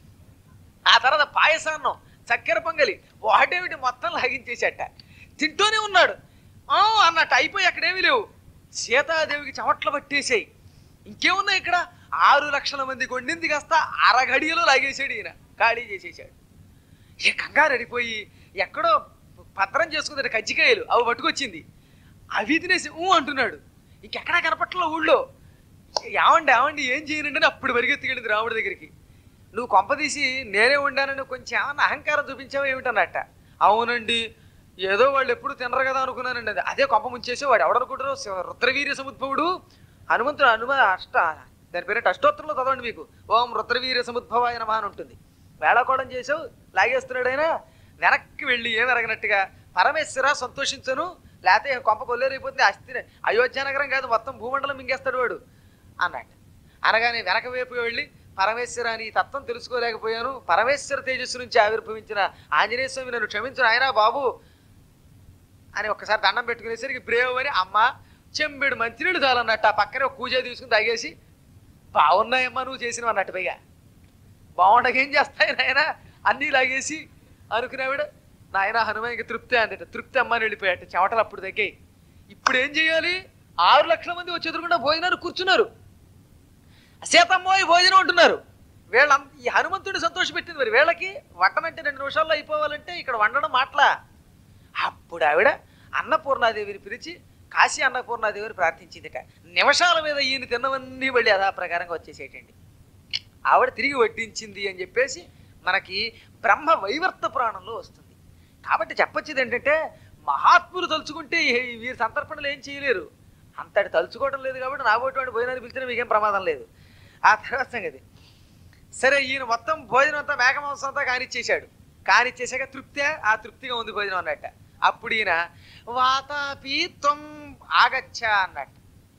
ఆ తర్వాత పాయసాన్నం చక్కెర పొంగలి వాటేమిటి మొత్తం లాగించేసేట తింటూనే ఉన్నాడు ఆ అన్నట్టు అయిపోయి అక్కడేమీ లేవు సీతాదేవికి చెమట్లు పట్టేసాయి ఇంకేమున్నాయి ఇక్కడ ఆరు లక్షల మంది కొండింది కాస్త అరగడియలో లాగేసాడు ఈయన ఖాళీ చేసేసాడు ఏ కంగారు అడిపోయి ఎక్కడో భద్రం చేసుకుందట కజ్జికాయలు అవి పట్టుకొచ్చింది అవి తినేసి ఊ అంటున్నాడు ఇంకెక్కడా కనపట్ల ఊళ్ళో ఏమండి ఏమండి ఏం చేయనండి అని అప్పుడు పరిగెత్తుకెళ్ళింది రాముడి దగ్గరికి నువ్వు కొంపదీసి నేనే ఉండానని కొంచెం ఏమన్నా అహంకారం చూపించావు ఏమిటన్నట్ట అవునండి ఏదో వాళ్ళు ఎప్పుడు తినరు కదా అనుకున్నానండి అది అదే కొంప ముంచేసి వాడు ఎవడనుకుంటారు శివ- రుద్రవీర్య సముద్భవుడు హనుమంతుడు హనుమ అష్ట దాని పేరు అష్టోత్తరంలో చదవండి మీకు ఓం రుద్రవీర్య సముద్భవాయ నమః అని ఉంటుంది వేళకోవడం చేసావు లాగేస్తున్నాడు ఆయన వెనక్కి వెళ్ళి ఏం ఎరగనట్టుగా పరమేశ్వర సంతోషించను లేకపోతే కొంప కొల్లేరైపోతుంది అస్థి అయోధ్య నగరం కాదు మొత్తం భూమండలం మింగేస్తాడు వాడు అన్నట్టు అనగానే వెనక వైపు వెళ్ళి పరమేశ్వర అని ఈ తత్వం తెలుసుకోలేకపోయాను పరమేశ్వర తేజస్సు నుంచి ఆవిర్భవించిన ఆంజనేయ స్వామి నన్ను క్షమించు ఆయన బాబు అని ఒక్కసారి దండం పెట్టుకునేసరికి బ్రేవ్ అని అమ్మ చెంబెడు మంచినీళ్ళు చాలన్నట్టు ఆ పక్కనే ఒక కూజ తీసుకుని తాగేసి బాగున్నాయమ్మా నువ్వు చేసినవి అన్నట్టు పైగా బాగుండగా ఏం చేస్తాయి నాయన అన్నీ లాగేసి అనుకునేవాడు నాయన హనుమానికి తృప్తి అందట తృప్తి అమ్మని వెళ్ళిపోయాట చెమటలు అప్పుడు తగ్గాయి ఇప్పుడు ఏం చేయాలి ఆరు లక్షల మంది వచ్చి ఎదురుకుండా భోజనాలు కూర్చున్నారు సీతమ్మోయ్ భోజనం అంటున్నారు వీళ్ళ ఈ హనుమంతుడి సంతోషపెట్టింది మరి వీళ్ళకి వంటనంటే రెండు నిమిషాల్లో అయిపోవాలంటే ఇక్కడ వండడం మాటలా అప్పుడు ఆవిడ అన్నపూర్ణాదేవిని పిలిచి కాశీ అన్నపూర్ణాదేవిని ప్రార్థించిందిట నిమిషాల మీద ఈయన తిన్నవన్నీ వెళ్ళి అదా ప్రకారంగా వచ్చేసేటండి ఆవిడ తిరిగి వడ్డించింది అని చెప్పేసి మనకి బ్రహ్మ వైవర్త పురాణంలో వస్తుంది కాబట్టి చెప్పొచ్చేది ఏంటంటే మహాత్ములు తలుచుకుంటే ఈ- వీరి సంతర్పణలు ఏం చేయలేరు అంతటి తలుచుకోవడం లేదు కాబట్టి నాగోటి భోజనాన్ని పిలిచినా మీకేం ప్రమాదం లేదు ఆ తర్వాత సంగతి సరే ఈయన మొత్తం భోజనం అంతా మేకమాంసం అంతా కానిచ్చేశాడు కానిచ్చేసాక తృప్తే ఆ తృప్తిగా ఉంది భోజనం అన్నట్ట అప్పుడు ఈయన వాతాపి త్వం ఆగచ్చ అన్నట్టు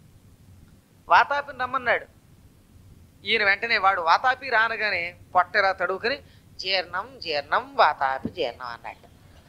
వాతాపిని రమ్మన్నాడు ఈయన వెంటనే వాడు వాతాపి రానగానే పొట్టెరా తడువుకొని జీర్ణం జీర్ణం వాతాపి జీర్ణం అన్నట్టు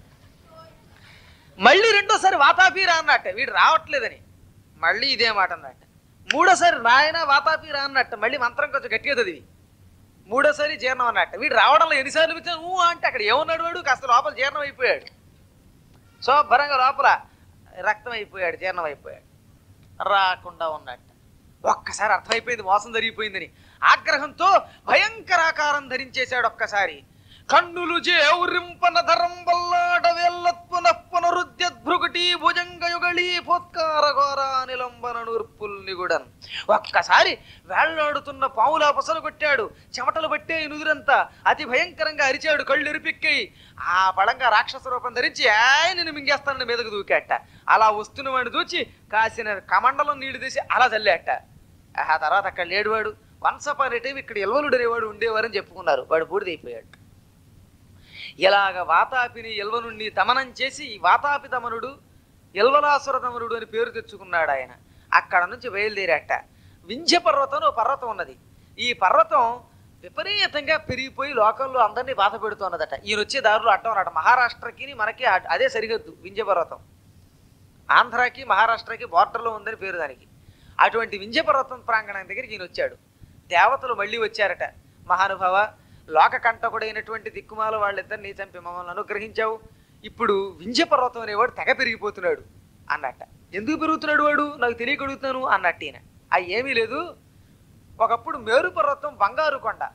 మళ్ళీ రెండోసారి వాతాపి రా అన్నట్ట వీడు రావట్లేదని మళ్ళీ ఇదే మాట అన్నట్ట మూడోసారి నాయన వాతాపి రా అన్నట్ట మళ్ళీ మంత్రం కొంచెం గట్టిగా చదివి మూడోసారి జీర్ణం అన్నట్ట వీడు రావడంలో ఎన్నిసార్లు పిలిచాను ఊ అంటే అక్కడ ఏమన్నాడు వాడు కాస్త లోపల జీర్ణం అయిపోయాడు శుభ్రంగా లోపల రక్తం అయిపోయాడు జీర్ణం అయిపోయాడు రాకుండా ఉన్నట్ట ఒక్కసారి అర్థమైపోయింది మోసం జరిగిపోయిందని ఆగ్రహంతో భయంకరాకారం ధరించేశాడు ఒక్కసారి కన్నులు జేవురింపన ధరం వల్లాడ వేల్లత్పున పునరుద్యద్భృగుటి భుజంగయుగళి ఫోత్కార ఘోర నిలంబన నూర్పుల్ నిగుడన్ ఒక్కసారి వేళ్లాడుతున్న పావులా పొసలు కొట్టాడు చెమటలు పట్టే నుదురంతా అతి భయంకరంగా అరిచాడు కళ్ళు ఎరిపిక్కాయి ఆ బలంగా రాక్షస రూపం ధరించి ఆయన మింగేస్తానని మీదకు దూకాట అలా వస్తున్న వాడిని దూచి కాసిన కమండలం నీళ్లు తీసి అలా చల్లాట ఆ తర్వాత అక్కడ లేడువాడు వన్స్ అపాన్ ఏ టైం ఇక్కడ ఎల్వలుడు అనేవాడు ఉండేవారని చెప్పుకున్నారు వాడు బూడిదైపోయాడు ఇలాగ వాతాపిని ఎల్వనుణ్ణి దమనం చేసి ఈ వాతాపి దమనుడు ఎల్వలాసుర దమనుడు అని పేరు తెచ్చుకున్నాడు ఆయన అక్కడ నుంచి బయలుదేరాట వింధ్య పర్వతం అని ఓ పర్వతం ఉన్నది ఈ పర్వతం విపరీతంగా పెరిగిపోయి లోకంలో అందరినీ బాధ పెడుతున్నదట ఈయన వచ్చే దారిలో అడ్డం అన్నమాట మహారాష్ట్రకి మనకి అడ్- అదే సరిహద్దు వింధ్య పర్వతం ఆంధ్రాకి మహారాష్ట్రకి బార్డర్లో ఉందని పేరు దానికి అటువంటి వింధ్య పర్వతం ప్రాంగణం దగ్గరికి ఈయన వచ్చాడు దేవతలు మళ్ళీ వచ్చారట మహానుభావ లోక కంటకుడైనటువంటి దిక్కుమాల వాళ్ళిద్దరిని చంపి మమ్మల్ని అనుగ్రహించావు ఇప్పుడు వింధ్య పర్వతం అనేవాడు తెగ పెరిగిపోతున్నాడు అన్నట్ట ఎందుకు పెరుగుతున్నాడు వాడు నాకు తెలియగలుగుతాను అన్నట్టు ఈయన ఆ ఏమీ లేదు ఒకప్పుడు మేరు పర్వతం బంగారు కొండ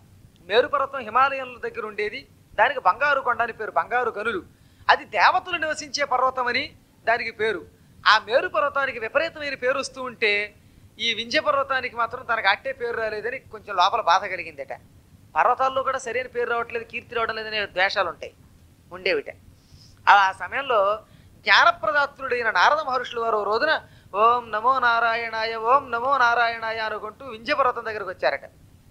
మేరుపర్వతం హిమాలయాల దగ్గర ఉండేది దానికి బంగారు కొండ అని పేరు బంగారు గనులు అది దేవతలు నివసించే పర్వతం అని దానికి పేరు ఆ మేరు పర్వతానికి విపరీతమైన పేరు వస్తూ ఉంటే ఈ వింధ్య పర్వతానికి మాత్రం తనకు అట్టే పేరు రాలేదని కొంచెం లోపల బాధ కలిగిందట పర్వతాల్లో కూడా సరైన పేరు రావట్లేదు కీర్తి రావడం లేదనే ద్వేషాలు ఉంటాయి ఉండేవిట ఆ సమయంలో జ్ఞానప్రదాత్రుడైన నారద మహర్షులు వారు ఓ రోజున ఓం నమో నారాయణాయ ఓం నమో నారాయణాయ అనుకుంటూ వింధ్య పర్వతం దగ్గరకు వచ్చారట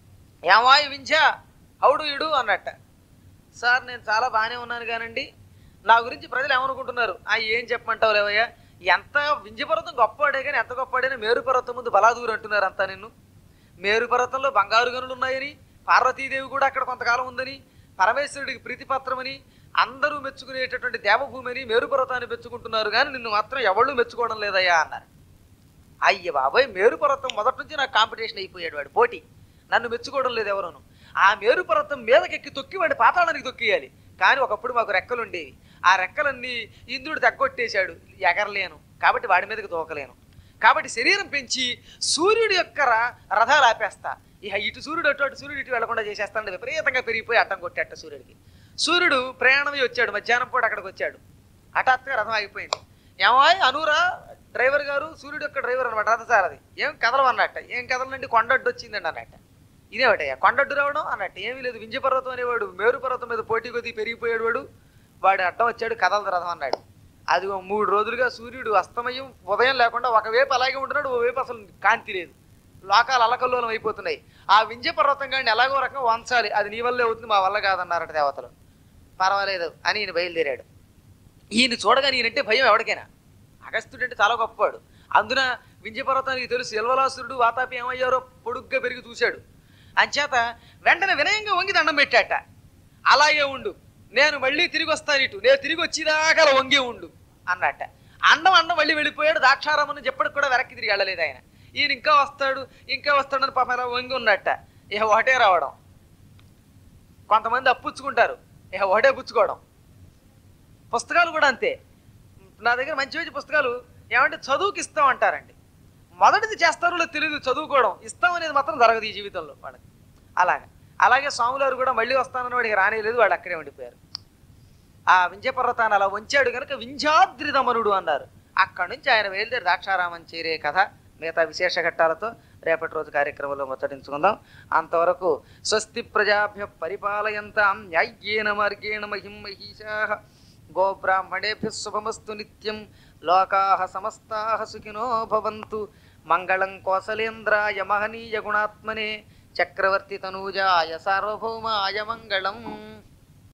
ఏమాయి వింధ్య హౌడు ఇడు అన్నట్ట సార్ నేను చాలా బాగానే ఉన్నాను కానండి నా గురించి ప్రజలు ఏమనుకుంటున్నారు ఆ ఏం చెప్పమంటావు లేవయ్యా ఎంత వింధ్యపర్వతం గొప్పవాడే కానీ ఎంత గొప్పవాడైనా మేరు పర్వతం ముందు బలాదూరు అంటున్నారు అంతా నిన్ను మేరు పర్వతంలో బంగారు గనులు ఉన్నాయని పార్వతీదేవి కూడా అక్కడ కొంతకాలం ఉందని పరమేశ్వరుడికి ప్రీతిపత్రమని అందరూ మెచ్చుకునేటటువంటి దేవభూమి అని మేరు పర్వతాన్ని మెచ్చుకుంటున్నారు కానీ నిన్ను మాత్రం ఎవళ్ళు మెచ్చుకోవడం లేదయ్యా అన్నారు అయ్య బాబాయ్ మేరు పర్వతం మొదటి నుంచి నాకు కాంపిటీషన్ అయిపోయాడు వాడు పోటీ నన్ను మెచ్చుకోవడం లేదు ఎవరును ఆ మేరు పర్వతం మీదకెక్కి తొక్కి వాడి పాతాళానికి తొక్కియాలి కానీ ఒకప్పుడు మాకు రెక్కలు ఉండేవి ఆ రెక్కలన్నీ ఇంద్రుడు తగ్గొట్టేశాడు ఎగరలేను కాబట్టి వాడి మీదకి తోకలేను కాబట్టి శరీరం పెంచి సూర్యుడి యొక్క ర- రథాలు ఆపేస్తా ఇక ఇటు సూర్యుడు అటు అటు సూర్యుడు ఇటు వెళ్లకుండా చేసేస్తాను విపరీతంగా పెరిగిపోయి అడ్డం కొట్టేట సూర్యుడికి సూర్యుడు ప్రయాణమై వచ్చాడు మధ్యాహ్నం పూట అక్కడికి వచ్చాడు హఠాత్తుగా రథం ఆగిపోయింది ఏమాయ్ అనురా డ్రైవర్ గారు సూర్యుడు యొక్క డ్రైవర్ అనమాట రథసారది ఏం కదలవన్నట్ట ఏం కదలండి కొండడ్డు వచ్చిందండి అన్నట్ట ఇదేమిటయ్యా కొండడ్డు రావడం అన్నట్టు ఏమీ లేదు వింజ పర్వతం అనేవాడు మేరు పర్వతం మీద పోటీ కొద్దీ పెరిగిపోయాడు వాడు వాడు అడ్డం వచ్చాడు కదలదు రథం అన్నాడు అది ఓ మూడు రోజులుగా సూర్యుడు అస్తమయం ఉదయం లేకుండా ఒకవైపు అలాగే ఉంటున్నాడు ఓవైపు అసలు కాంతి లేదు లోకాలు అలకల్లోలం అయిపోతున్నాయి ఆ వింజ పర్వతం గాడిని ఎలాగో రకం వంచాలి అది నీ వల్లే అవుతుంది మా వల్ల కాదన్నారట దేవతలు పర్వాలేదు అని ఈయన బయలుదేరాడు ఈయన చూడగా ఈయనంటే భయం ఎవరికైనా అగస్త్యుడు అంటే చాలా గొప్పవాడు అందున వింజ పర్వతానికి తెలుసు ఎల్వలాసురుడు వాతాపి ఏమయ్యారో పొడుగ్గా పెరిగి చూశాడు అంచేత వెంటనే వినయంగా వంగి దండం పెట్టాట అలాగే ఉండు నేను మళ్ళీ తిరిగి వస్తాను ఇటు నేను తిరిగి వచ్చేదాకా అలా వంగే ఉండు అన్నట్ట అండం అండం మళ్ళీ వెళ్ళిపోయాడు దాక్షారామని చెప్పడికి కూడా వెనక్కి తిరిగి వెళ్ళలేదు ఆయన ఈయన ఇంకా వస్తాడు ఇంకా వస్తాడని పాపం అలా వంగి ఉన్నట్ట ఇక ఒకటే రావడం కొంతమంది అప్పుచ్చుకుంటారు ఇక ఒకటే పుచ్చుకోవడం పుస్తకాలు కూడా అంతే నా దగ్గర మంచి మంచి పుస్తకాలు ఏమంటే చదువుకి ఇస్తాం అంటారండి మొదటిది చేస్తారో లేదో తెలియదు చదువుకోవడం ఇస్తాం అనేది మాత్రం జరగదు ఈ జీవితంలో వాళ్ళకి అలాగే అలాగే స్వాములారు కూడా మళ్ళీ వస్తానని వాడికి రానేలేదు వాళ్ళు అక్కడే ఉండిపోయారు ఆ వింధ్య పర్వతాన్ని అలా వంచాడు కనుక వింధ్యాద్రిదమనుడు అన్నారు అక్కడి నుంచి ఆయన బయలుదేరి ద్రాక్షారామం చేరే కథ మిగతా విశేష ఘట్టాలతో రేపటి రోజు కార్యక్రమంలో ముచ్చటించుకుందాం అంతవరకు స్వస్తి ప్రజాభ్య పరిపాలయంతాం న్యాయ్యేన మార్గేణ మహిం మహిషా గోబ్రాహ్మణేభ్య శుభమస్తు నిత్యం లోకా సమస్తా సుఖినో భవంతు మంగళం కోసలేంద్రాయ మహనీయ గుణాత్మనే చక్రవర్తి తనూజాయ సార్వభౌమాయ మంగళం